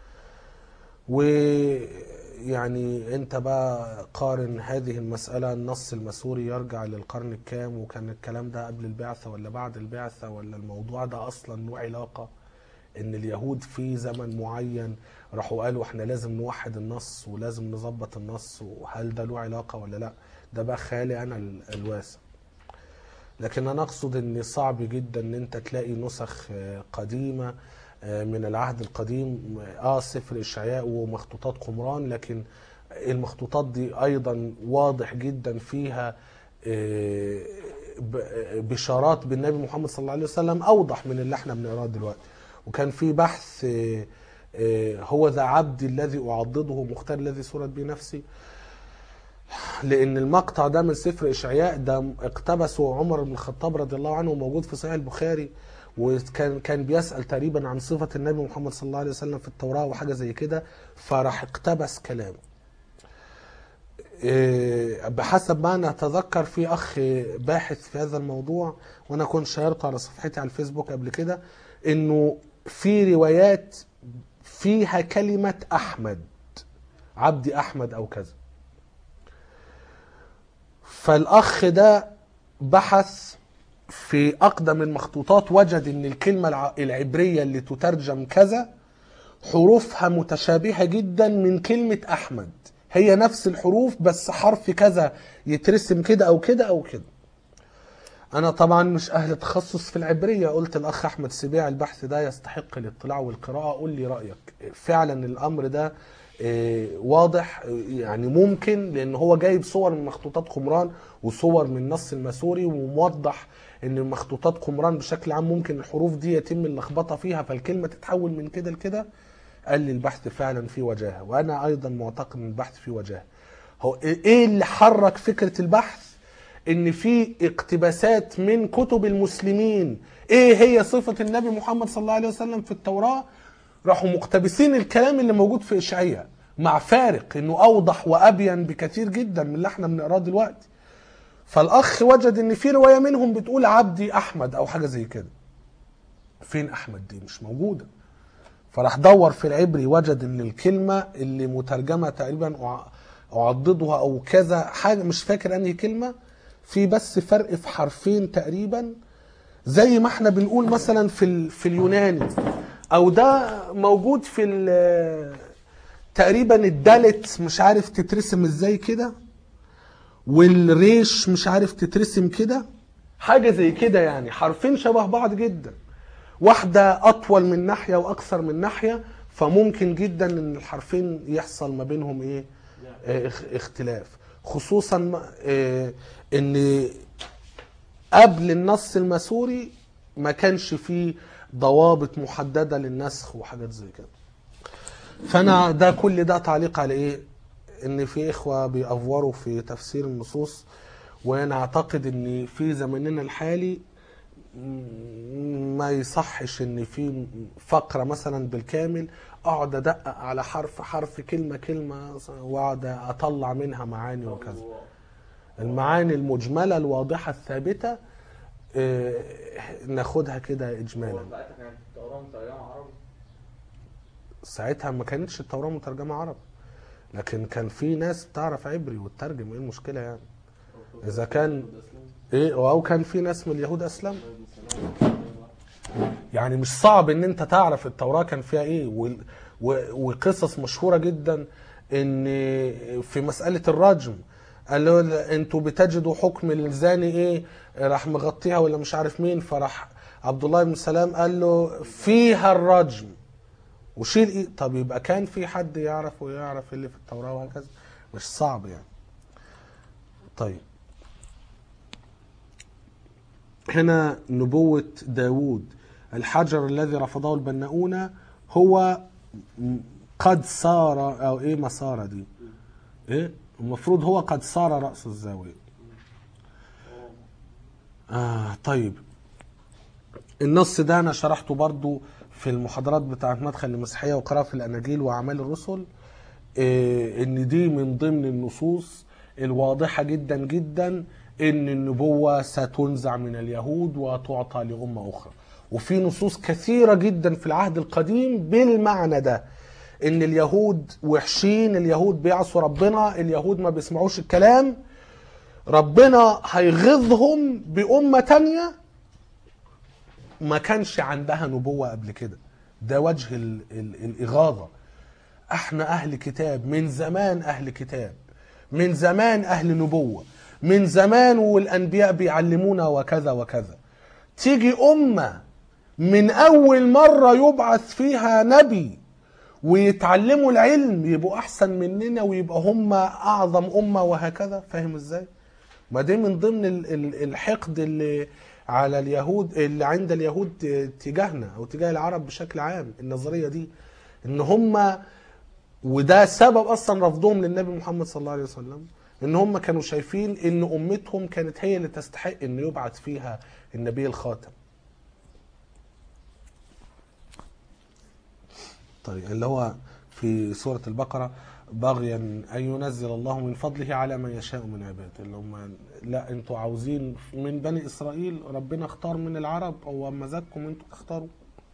ويعني أنت بقى قارن هذه المسألة النص المسوري يرجع للقرن الكام وكان الكلام ده قبل البعثة ولا بعد البعثة ولا الموضوع ده أصلا له علاقة ان اليهود في زمن معين راحوا قالوا احنا لازم نوحد النص ولازم نظبط النص وهل ده له علاقه ولا لا ده بقى خيالي انا ال- الواسع لكن انا اقصد ان صعب جدا ان انت تلاقي نسخ آه، قديمه آه، من العهد القديم اه سفر اشعياء ومخطوطات قمران لكن المخطوطات دي ايضا واضح جدا فيها آه، ب- بشارات بالنبي محمد صلى الله عليه وسلم اوضح من اللي احنا بنقراه دلوقتي وكان في بحث آه، آه، هو ذا عبدي الذي اعضده مختار الذي سرت به نفسي لان المقطع ده من سفر اشعياء ده اقتبسه عمر بن الخطاب رضي الله عنه وموجود في صحيح البخاري وكان كان بيسال تقريبا عن صفه النبي محمد صلى الله عليه وسلم في التوراه وحاجه زي كده فراح اقتبس كلامه إيه، بحسب ما انا اتذكر في اخ باحث في هذا الموضوع وانا كنت شيرته على صفحتي على الفيسبوك قبل كده انه في روايات فيها كلمه احمد عبدي احمد او كذا فالاخ ده بحث في اقدم المخطوطات وجد ان الكلمه الع- العبريه اللي تترجم كذا حروفها متشابهه جدا من كلمه احمد هي نفس الحروف بس حرف كذا يترسم كده او كده او كده انا طبعا مش اهل تخصص في العبريه قلت الاخ احمد سبيع البحث ده يستحق الاطلاع والقراءه قول لي رايك فعلا الامر ده آه، واضح آه، يعني ممكن لان هو جايب صور من مخطوطات قمران وصور من النص المسوري وموضح ان مخطوطات قمران بشكل عام ممكن الحروف دي يتم اللخبطه فيها فالكلمه تتحول من كده لكده قال لي البحث فعلا فيه وجاهه وانا ايضا معتقد ان البحث فيه وجاهه هو ايه اللي حرك فكره البحث ان في اقتباسات من كتب المسلمين ايه هي صفه النبي محمد صلى الله عليه وسلم في التوراه راحوا مقتبسين الكلام اللي موجود في اشعياء مع فارق انه اوضح وابين بكثير جدا من اللي احنا بنقراه دلوقتي فالاخ وجد ان في روايه منهم بتقول عبدي احمد او حاجه زي كده فين احمد دي مش موجوده فراح دور في العبري وجد ان الكلمه اللي مترجمه تقريبا أع- اعضدها او كذا حاجه مش فاكر انهي كلمه في بس فرق في حرفين تقريبا زي ما احنا بنقول مثلا في ال... في اليوناني او ده موجود في ال... تقريبا الدالت مش عارف تترسم ازاي كده والريش مش عارف تترسم كده حاجه زي كده يعني حرفين شبه بعض جدا واحده اطول من ناحيه واقصر من ناحيه فممكن جدا ان الحرفين يحصل ما بينهم ايه آه، اخ- اختلاف خصوصا ما- آه، ان قبل النص الماسوري ما كانش فيه ضوابط محدده للنسخ وحاجات زي كده فانا ده كل ده تعليق على ايه ان في اخوه بيأفوروا في تفسير النصوص وانا اعتقد ان في زماننا الحالي م- ما يصحش ان في فقره مثلا بالكامل اقعد ادقق على حرف حرف كلمه كلمه واقعد اطلع منها معاني وكذا المعاني المجمله الواضحه الثابته آه، ناخدها كده اجمالا هو ساعتها كانت التوراة مترجمة عربي ساعتها ما كانتش التوراة مترجمة عربي لكن كان في ناس بتعرف عبري وتترجم ايه المشكلة يعني إذا كان- ايه او كان في ناس من اليهود اسلم يعني مش صعب ان انت تعرف التوراة كان فيها ايه و- و- وقصص مشهورة جدا ان في مسألة الرجم قالوا له انتوا بتجدوا حكم الزاني ايه راح مغطيها ولا مش عارف مين فراح عبد الله بن سلام قال له فيها الرجم وشيل ايه طب يبقى كان في حد يعرف ويعرف اللي في التوراة وهكذا مش صعب يعني طيب هنا نبوة داود الحجر الذي رفضه البناؤون هو م- قد صار او ايه مسارة دي ايه المفروض هو قد صار رأس الزاوية آه طيب النص ده انا شرحته برضو في المحاضرات بتاعت مدخل المسيحيه وقراءه في الاناجيل واعمال الرسل إيه ان دي من ضمن النصوص الواضحه جدا جدا ان النبوه ستنزع من اليهود وتعطى لامه اخرى وفي نصوص كثيره جدا في العهد القديم بالمعنى ده ان اليهود وحشين اليهود بيعصوا ربنا اليهود ما بيسمعوش الكلام ربنا هيغيظهم بأمة تانية ما كانش عندها نبوة قبل كده ده وجه ال ال الإغاظة احنا أهل كتاب من زمان أهل كتاب من زمان أهل نبوة من زمان والأنبياء بيعلمونا وكذا وكذا تيجي أمة من أول مرة يبعث فيها نبي ويتعلموا العلم يبقوا أحسن مننا ويبقى هم أعظم أمة وهكذا فاهم إزاي؟ ما دي من ضمن ال- ال- الحقد اللي على اليهود اللي عند اليهود تجاهنا او تجاه العرب بشكل عام النظريه دي ان هم وده سبب اصلا رفضهم للنبي محمد صلى الله عليه وسلم ان هم كانوا شايفين ان امتهم كانت هي اللي تستحق ان يبعث فيها النبي الخاتم طيب اللي هو في سورة البقرة بغيا أن ينزل الله من فضله على من يشاء من عباده اللي هم لا انتوا عاوزين من بني إسرائيل ربنا اختار من العرب أو مزاجكم انتوا تختاروا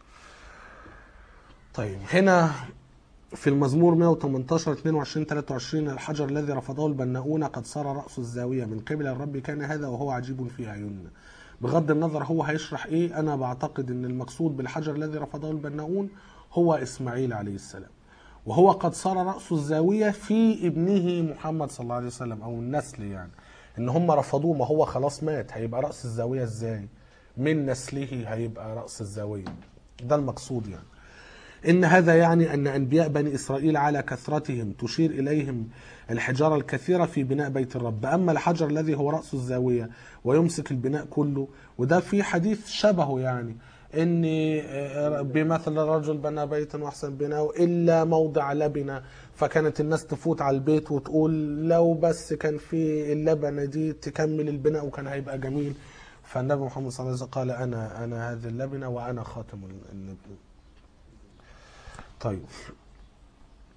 طيب هنا في المزمور 118 22 23 الحجر الذي رفضه البناؤون قد صار رأس الزاوية من قبل الرب كان هذا وهو عجيب في أعيننا بغض النظر هو هيشرح ايه انا بعتقد ان المقصود بالحجر الذي رفضه البناؤون هو اسماعيل عليه السلام وهو قد صار رأس الزاوية في ابنه محمد صلى الله عليه وسلم او النسل يعني ان هم رفضوه ما هو خلاص مات هيبقى رأس الزاوية ازاي من نسله هيبقى رأس الزاوية ده المقصود يعني إن هذا يعني أن أنبياء بني إسرائيل على كثرتهم تشير إليهم الحجارة الكثيرة في بناء بيت الرب أما الحجر الذي هو رأس الزاوية ويمسك البناء كله وده في حديث شبهه يعني إن بمثل الرجل بنى بيتا وأحسن بناءه إلا موضع لبنة فكانت الناس تفوت على البيت وتقول لو بس كان في اللبنة دي تكمل البناء وكان هيبقى جميل فالنبي محمد صلى الله عليه وسلم قال أنا أنا هذه اللبنة وأنا خاتم النبي طيب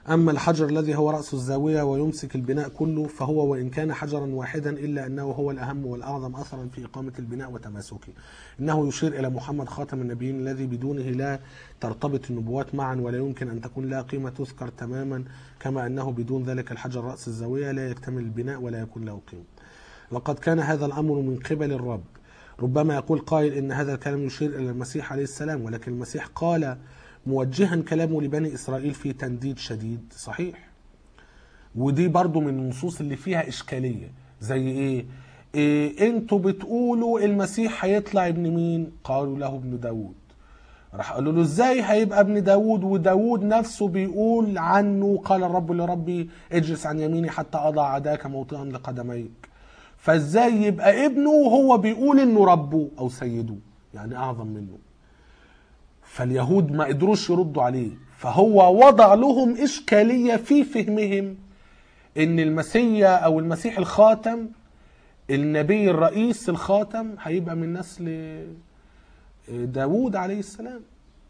أما الحجر الذي هو رأس الزاوية ويمسك البناء كله فهو وإن كان حجرا واحدا إلا أنه هو الأهم والأعظم أثرا في إقامة البناء وتماسكه إنه يشير إلى محمد خاتم النبيين الذي بدونه لا ترتبط النبوات معا ولا يمكن أن تكون لها قيمة تذكر تماما كما أنه بدون ذلك الحجر رأس الزاوية لا يكتمل البناء ولا يكون له قيمة وقد كان هذا الأمر من قبل الرب ربما يقول قائل إن هذا الكلام يشير إلى المسيح عليه السلام ولكن المسيح قال موجها كلامه لبني إسرائيل في تنديد شديد صحيح ودي برضو من النصوص اللي فيها إشكالية زي إيه, إيه انتوا بتقولوا المسيح هيطلع ابن مين قالوا له ابن داود راح قالوا له ازاي هيبقى ابن داود وداود نفسه بيقول عنه قال الرب لربي اجلس عن يميني حتى اضع عداك موطئا لقدميك فازاي يبقى ابنه وهو بيقول انه ربه او سيده يعني اعظم منه فاليهود ما قدروش يردوا عليه فهو وضع لهم اشكاليه في فهمهم ان المسيح او المسيح الخاتم النبي الرئيس الخاتم هيبقى من نسل داوود عليه السلام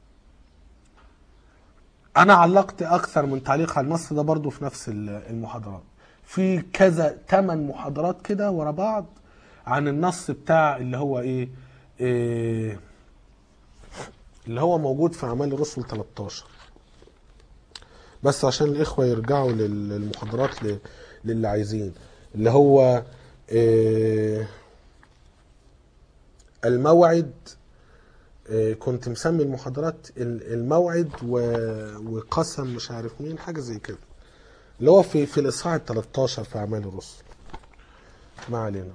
انا علقت اكثر من تعليق على النص ده برضو في نفس المحاضرات في كذا ثمان محاضرات كده ورا بعض عن النص بتاع اللي هو ايه, إيه اللي هو موجود في اعمال الرسل 13 بس عشان الاخوه يرجعوا لل- للمحاضرات ل- للي عايزين اللي هو إيه الموعد إيه كنت مسمي المحاضرات ال- الموعد و- وقسم مش عارف مين حاجه زي كده اللي هو في في الاصحاح ال 13 في اعمال الرسل ما علينا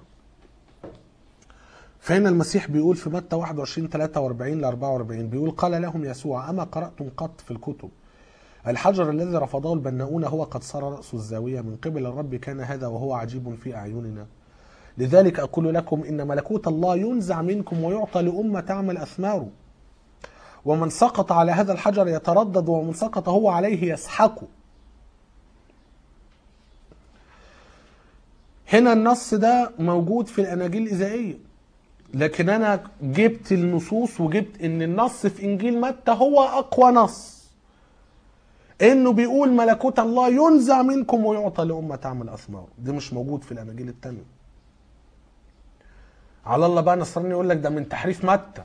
فهنا المسيح بيقول في متى 21 43 ل 44 بيقول قال لهم يسوع اما قراتم قط في الكتب الحجر الذي رفضه البناؤون هو قد صار راس الزاويه من قبل الرب كان هذا وهو عجيب في اعيننا لذلك اقول لكم ان ملكوت الله ينزع منكم ويعطى لامه تعمل اثماره ومن سقط على هذا الحجر يتردد ومن سقط هو عليه يسحقه هنا النص ده موجود في الاناجيل الاذائيه لكن انا جبت النصوص وجبت ان النص في انجيل متى هو اقوى نص انه بيقول ملكوت الله ينزع منكم ويعطى لامه تعمل اثمار ده مش موجود في الاناجيل التانية على الله بقى نصراني يقول لك ده من تحريف متى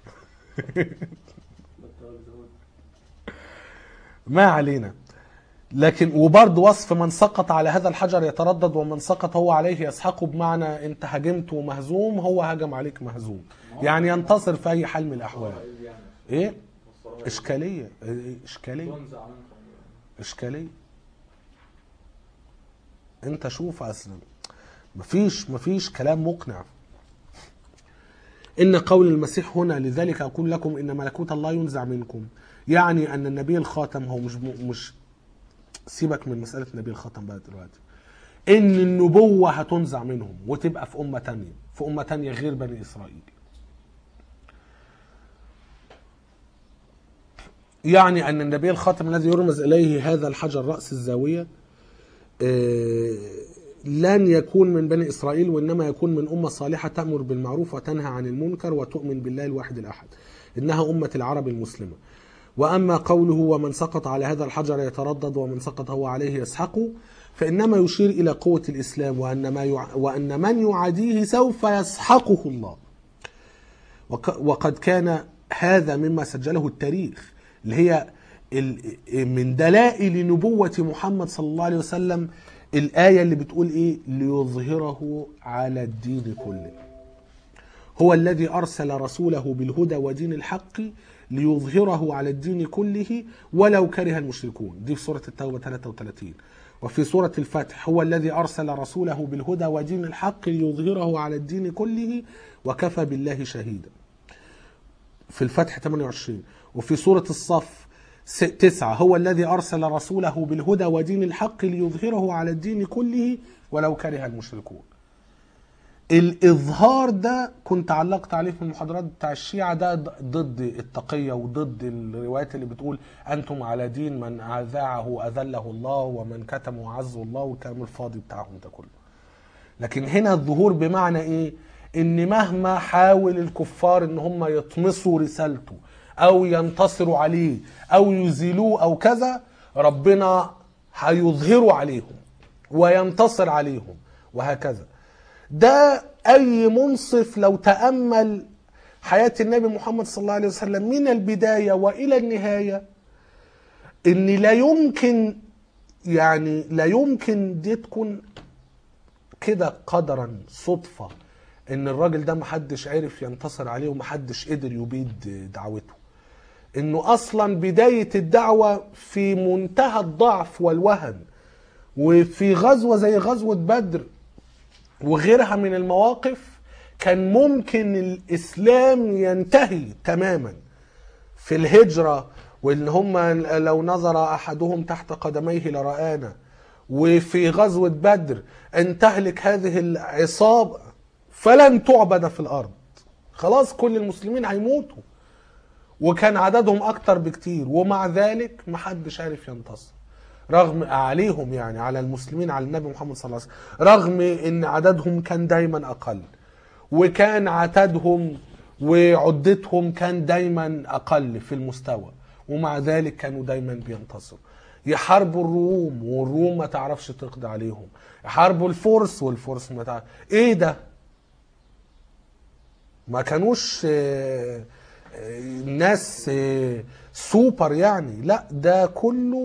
ما علينا لكن وبرضه وصف من سقط على هذا الحجر يتردد ومن سقط هو عليه يسحقه بمعنى انت هاجمته مهزوم هو هجم عليك مهزوم يعني ينتصر في اي حال من الاحوال إيه يعني ايه فسروها إيه؟ اشكاليه إيه؟ اشكاليه تنزع منكم اشكاليه انت شوف اصلا مفيش مفيش كلام مقنع ان قول المسيح هنا لذلك اقول لكم ان ملكوت الله ينزع منكم يعني ان النبي الخاتم هو مش مش سيبك من مساله النبي الخاتم بقى دلوقتي ان النبوه هتنزع منهم وتبقى في امه تانية في امه تانية غير بني اسرائيل يعني ان النبي الخاتم الذي يرمز اليه هذا الحجر راس الزاويه آه، لن يكون من بني اسرائيل وانما يكون من امه صالحه تامر بالمعروف وتنهى عن المنكر وتؤمن بالله الواحد الاحد انها امه العرب المسلمه واما قوله ومن سقط على هذا الحجر يتردد ومن سقط هو عليه يسحقه فانما يشير الى قوه الاسلام وان ما يع... وان من يعاديه سوف يسحقه الله وك- وقد كان هذا مما سجله التاريخ اللي هي ال- من دلائل نبوة محمد صلى الله عليه وسلم الآية اللي بتقول إيه ليظهره على الدين كله هو الذي أرسل رسوله بالهدى ودين الحق ليظهره على الدين كله ولو كره المشركون دي في سورة التوبة 33 وفي سورة الفتح هو الذي أرسل رسوله بالهدى ودين الحق ليظهره على الدين كله وكفى بالله شهيدا في الفتح 28 وفي سورة الصف س- تسعة هو الذي أرسل رسوله بالهدى ودين الحق ليظهره على الدين كله ولو كره المشركون الإظهار ده كنت علقت عليه في المحاضرات بتاع الشيعة ده ض- ضد التقية وضد الروايات اللي بتقول أنتم على دين من أذاعه أذله الله ومن كتمه عزه الله والكلام الفاضي بتاعهم ده كله لكن هنا الظهور بمعنى ايه ان مهما حاول الكفار ان هم يطمسوا رسالته او ينتصروا عليه او يزيلوه او كذا ربنا هيظهروا عليهم وينتصر عليهم وهكذا ده اي منصف لو تامل حياه النبي محمد صلى الله عليه وسلم من البدايه والى النهايه ان لا يمكن يعني لا يمكن دي تكون كده قدرا صدفه ان الراجل ده محدش عرف ينتصر عليه ومحدش قدر يبيد دعوته انه اصلا بدايه الدعوه في منتهى الضعف والوهن وفي غزوه زي غزوه بدر وغيرها من المواقف كان ممكن الاسلام ينتهي تماما في الهجره وان هم لو نظر احدهم تحت قدميه لرآنا وفي غزوه بدر ان تهلك هذه العصابه فلن تعبد في الارض خلاص كل المسلمين هيموتوا وكان عددهم اكتر بكتير ومع ذلك محدش عارف ينتصر رغم عليهم يعني على المسلمين على النبي محمد صلى الله عليه وسلم رغم ان عددهم كان دايما اقل وكان عتادهم وعدتهم كان دايما اقل في المستوى ومع ذلك كانوا دايما بينتصروا يحاربوا الروم والروم ما تعرفش تقضي عليهم يحاربوا الفرس والفرس ما تعرف ايه ده ما كانوش آه، آه، ناس آه، سوبر يعني لا ده كله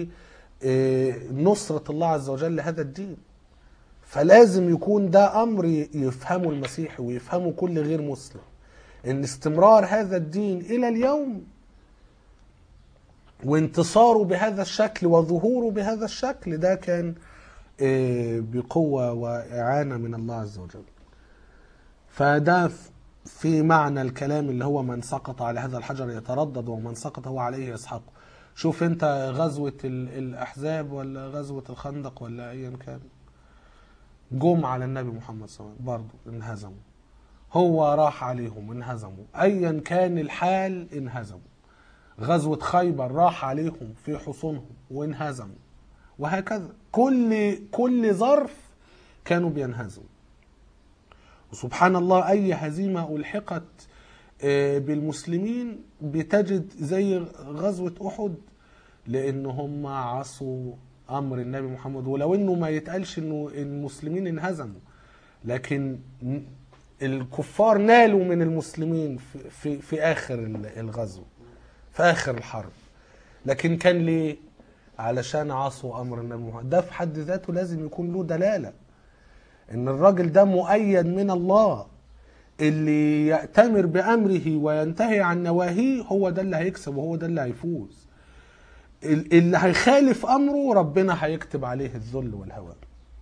بنصرة الله عز وجل لهذا الدين فلازم يكون ده امر يفهمه المسيحي ويفهمه كل غير مسلم ان استمرار هذا الدين الى اليوم وانتصاره بهذا الشكل وظهوره بهذا الشكل ده كان آه، بقوة وإعانة من الله عز وجل فده ف- في معنى الكلام اللي هو من سقط على هذا الحجر يتردد ومن سقط هو عليه يسحقه شوف انت غزوة ال- الأحزاب ولا غزوة الخندق ولا أيا كان جم على النبي محمد صلى الله عليه وسلم برضه انهزموا هو راح عليهم انهزموا أيا كان الحال انهزموا غزوة خيبر راح عليهم في حصونهم وانهزموا وهكذا كل كل ظرف كانوا بينهزموا وسبحان الله أي هزيمة ألحقت آه، بالمسلمين بتجد زي غزوة أحد لأن هم عصوا أمر النبي محمد ولو إنه ما يتقالش إنه المسلمين انهزموا لكن ن- الكفار نالوا من المسلمين في, في, في آخر ال- الغزو في آخر الحرب لكن كان ليه؟ علشان عصوا أمر النبي محمد ده في حد ذاته لازم يكون له دلالة ان الراجل ده مؤيد من الله اللي يأتمر بأمره وينتهي عن نواهيه هو ده اللي هيكسب وهو ده اللي هيفوز ال- اللي هيخالف أمره ربنا هيكتب عليه الذل والهوان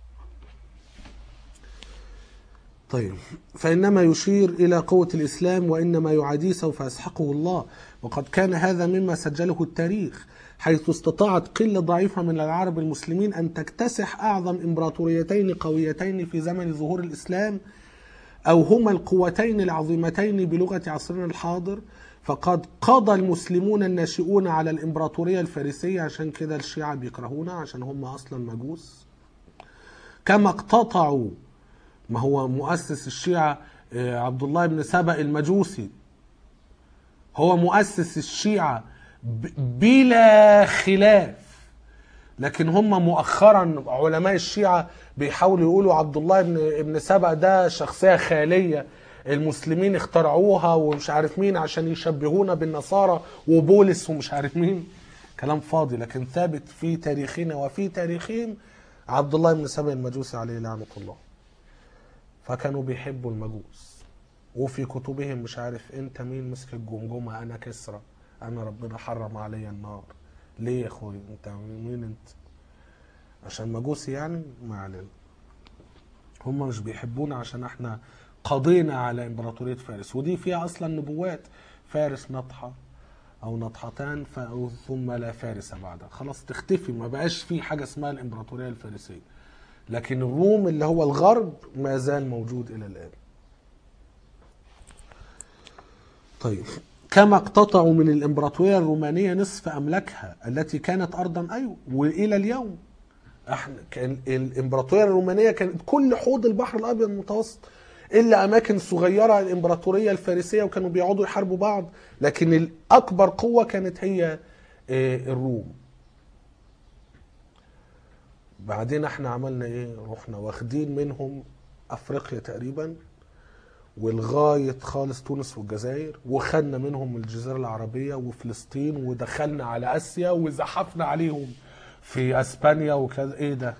طيب فإنما يشير إلى قوة الإسلام وإنما يعاديه سوف يسحقه الله وقد كان هذا مما سجله التاريخ حيث استطاعت قلة ضعيفة من العرب المسلمين أن تكتسح أعظم إمبراطوريتين قويتين في زمن ظهور الإسلام أو هما القوتين العظيمتين بلغة عصرنا الحاضر فقد قضى المسلمون الناشئون على الإمبراطورية الفارسية عشان كده الشيعة بيكرهونا عشان هم أصلا مجوس كما اقتطعوا ما هو مؤسس الشيعة آه، عبد الله بن سبأ المجوسي هو مؤسس الشيعة ب- بلا خلاف لكن هم مؤخرا علماء الشيعة بيحاولوا يقولوا عبد الله بن ابن سبأ ده شخصية خيالية المسلمين اخترعوها ومش عارف مين عشان يشبهونا بالنصارى وبولس ومش عارف مين كلام فاضي لكن ثابت في تاريخنا وفي تاريخهم عبد الله بن سبأ المجوسي عليه لعنة الله فكانوا بيحبوا المجوس وفي كتبهم مش عارف انت مين مسك الجمجمة انا كسرى انا ربنا حرم علي النار ليه يا اخوي انت مين انت عشان مجوسي يعني ما علينا هم مش بيحبونا عشان احنا قضينا على امبراطورية فارس ودي فيها اصلا نبوات فارس نطحة او نطحتان ف... ثم لا فارس بعدها خلاص تختفي ما بقاش في حاجة اسمها الامبراطورية الفارسية لكن الروم اللي هو الغرب ما زال موجود الى الان طيب كما اقتطعوا من الامبراطوريه الرومانيه نصف املاكها التي كانت ارضا ايوه والى اليوم احنا كان الامبراطوريه الرومانيه كانت كل حوض البحر الابيض المتوسط الا اماكن صغيره الامبراطوريه الفارسيه وكانوا بيقعدوا يحاربوا بعض لكن الاكبر قوه كانت هي آه، الروم بعدين احنا عملنا ايه رحنا واخدين منهم افريقيا تقريبا ولغايه خالص تونس والجزائر وخدنا منهم الجزيره العربيه وفلسطين ودخلنا على اسيا وزحفنا عليهم في اسبانيا وكذا ايه ده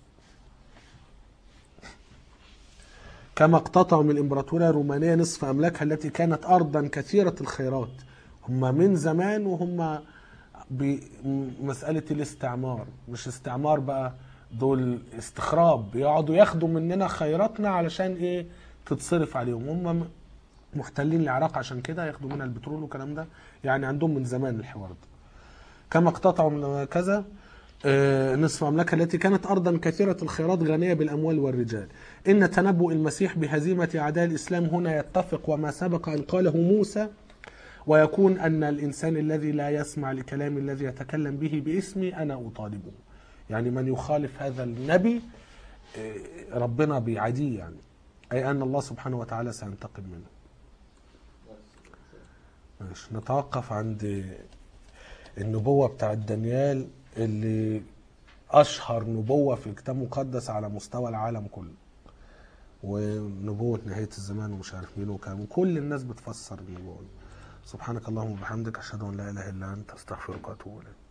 كما اقتطعوا من الامبراطوريه الرومانيه نصف املاكها التي كانت ارضا كثيره الخيرات هم من زمان وهم بمساله الاستعمار مش استعمار بقى دول استخراب بيقعدوا ياخدوا مننا خيراتنا علشان ايه تتصرف عليهم هم محتلين العراق عشان كده ياخدوا منها البترول والكلام ده يعني عندهم من زمان الحوار ده كما اقتطعوا من كذا آه، نصف أملاكها التي كانت أرضا كثيرة الخيرات غنية بالأموال والرجال إن تنبؤ المسيح بهزيمة أعداء الإسلام هنا يتفق وما سبق أن قاله موسى ويكون أن الإنسان الذي لا يسمع لكلام الذي يتكلم به باسمي أنا أطالبه يعني من يخالف هذا النبي آه، ربنا بيعاديه يعني أي أن الله سبحانه وتعالى سينتقم منه ماشي نتوقف عند النبوة بتاعت دانيال اللي أشهر نبوة في الكتاب المقدس على مستوى العالم كله ونبوة نهاية الزمان ومش عارف مين وكام كل الناس بتفسر النبوة دي. سبحانك اللهم وبحمدك أشهد أن لا إله إلا أنت أستغفرك وأتوب إليك